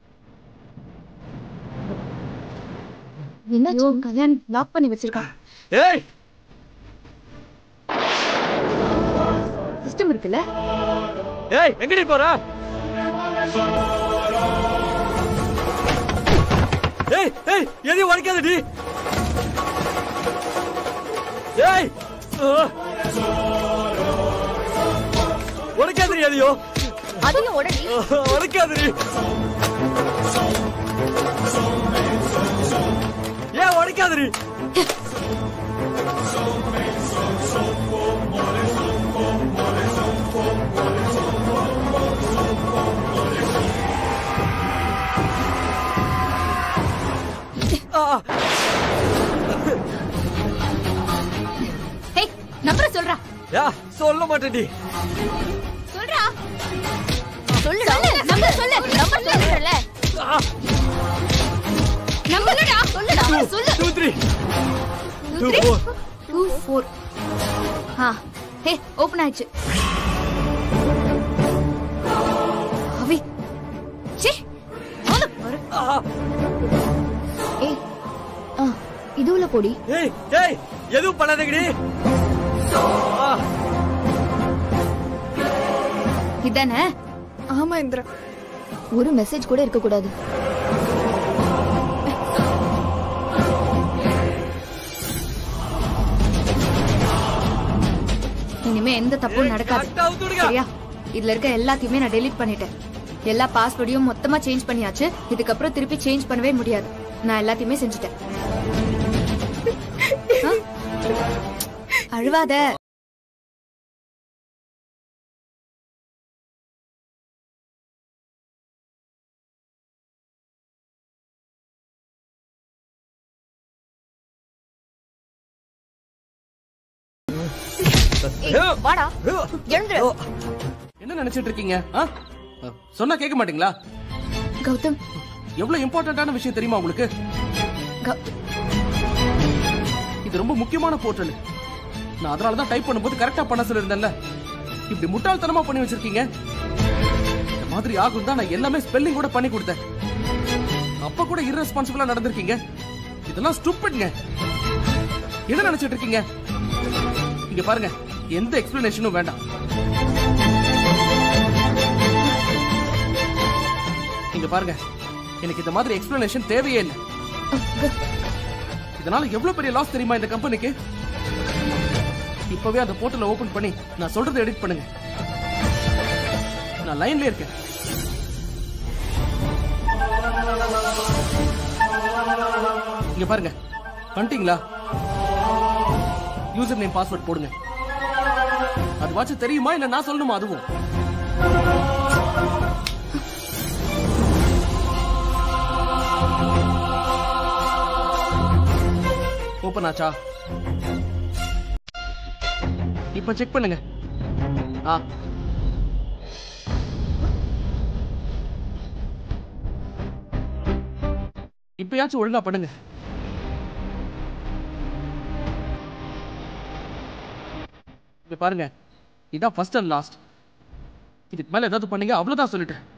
என்ன கல்யாண் லாக் பண்ணி வச்சிருக்கான் ஏய் சிஸ்டம் இருக்குல்ல ஏய் எங்கடி போற ஏய் ஏய் எதையும் உடைக்காதடி ஏய் ஆ. உடைக்காதடி எதையோ அதையும் உடனே உடைக்காதடி ஏன் உடைக்காதடி ஹே நம்பர் சொல்றா யா சொல்ல மாட்டேன்டி சொல்றா சொல்லுடா நம்பர் சொல்லு நம்பர் சொல்லுடல நம்பர்டா சொல்லுடா சொல்லு two three two three two four ஆ ஹே ஓபன் ஆயிடுச்சு அவி ச்சே அவன பாரு ஏய் ஆ இது உள்ள போடி ஏய் ஏய் எதுவும் பண்ணாதீங்கடி ஆ, இதானே ஆமா இந்திரா ஒரு மெசேஜ் கூட இருக்க கூடாது இனிமே எந்த தப்பும் நடக்காது கரெக்டா அவுத்து விடுங்க. சரியா இதுல இருக்க எல்லாத்தையுமே நான் டெலீட் பண்ணிட்டேன் எல்லா பாஸ்வேர்டையும் மொத்தமா சேஞ்ச் பண்ணியாச்சு இதுக்கப்புறம் திருப்பி சேஞ்ச் பண்ணவே முடியாது நான் எல்லாத்தையுமே செஞ்சுட்டேன் ஆ? அழுவாத வாடா எழுந்துரு என்ன நினைச்சிட்டு இருக்கீங்க ஆ? சொன்னா கேட்க மாட்டீங்களா கௌதம் எவ்வளவு இம்பார்ட்டன்டான விஷயம் தெரியுமா உங்களுக்கு இது ரொம்ப முக்கியமான போர்ட்டல் நான் அதனால தான் டைப் பண்ணும்போது கரெக்டா பண்ண சொல்லியிருந்தேன்ல இப்படி முட்டாள்தனமா பண்ணி வச்சிருக்கீங்க இந்த மாதிரி ஆகும் தான் நான் எல்லாமே ஸ்பெல்லிங் கூட பண்ணி கொடுத்தேன் அப்ப கூட irresponsible-ஆ நடந்திருக்கீங்க இதெல்லாம் ஸ்டூப்பிட்ங்க என்ன நினைச்சிட்டு இருக்கீங்க இங்க பாருங்க எந்த எக்ஸ்பிளனேஷனும் வேண்டாம் இங்க பாருங்க எனக்கு இந்த மாதிரி எக்ஸ்பிளனேஷன் தேவையே இல்லை இதனால எவ்வளவு பெரிய லாஸ் தெரியுமா இந்த கம்பெனிக்கு இப்பவே அந்த போர்ட்டலை ஓபன் பண்ணி நான் சொல்றதை எடிட் பண்ணுங்க நான் லைன்ல இருக்கேன் இங்க பாருங்க பண்ணிட்டீங்களா யூசர் நேம் பாஸ்வேர்ட் போடுங்க அது வாட்ச தெரியுமா இல்ல நான் சொல்லணுமா அதுவும் ஓபன் ஆச்சா இப்ப செக் பண்ணுங்க ஆ இப்பயாச்சும் ஒழுங்கா பண்ணுங்க இப்ப பாருங்க இதான் ஃபர்ஸ்ட் அண்ட் லாஸ்ட் இதுக்கு மேல ஏதாவது பண்ணீங்க அவ்வளவுதான் சொல்லிட்டேன்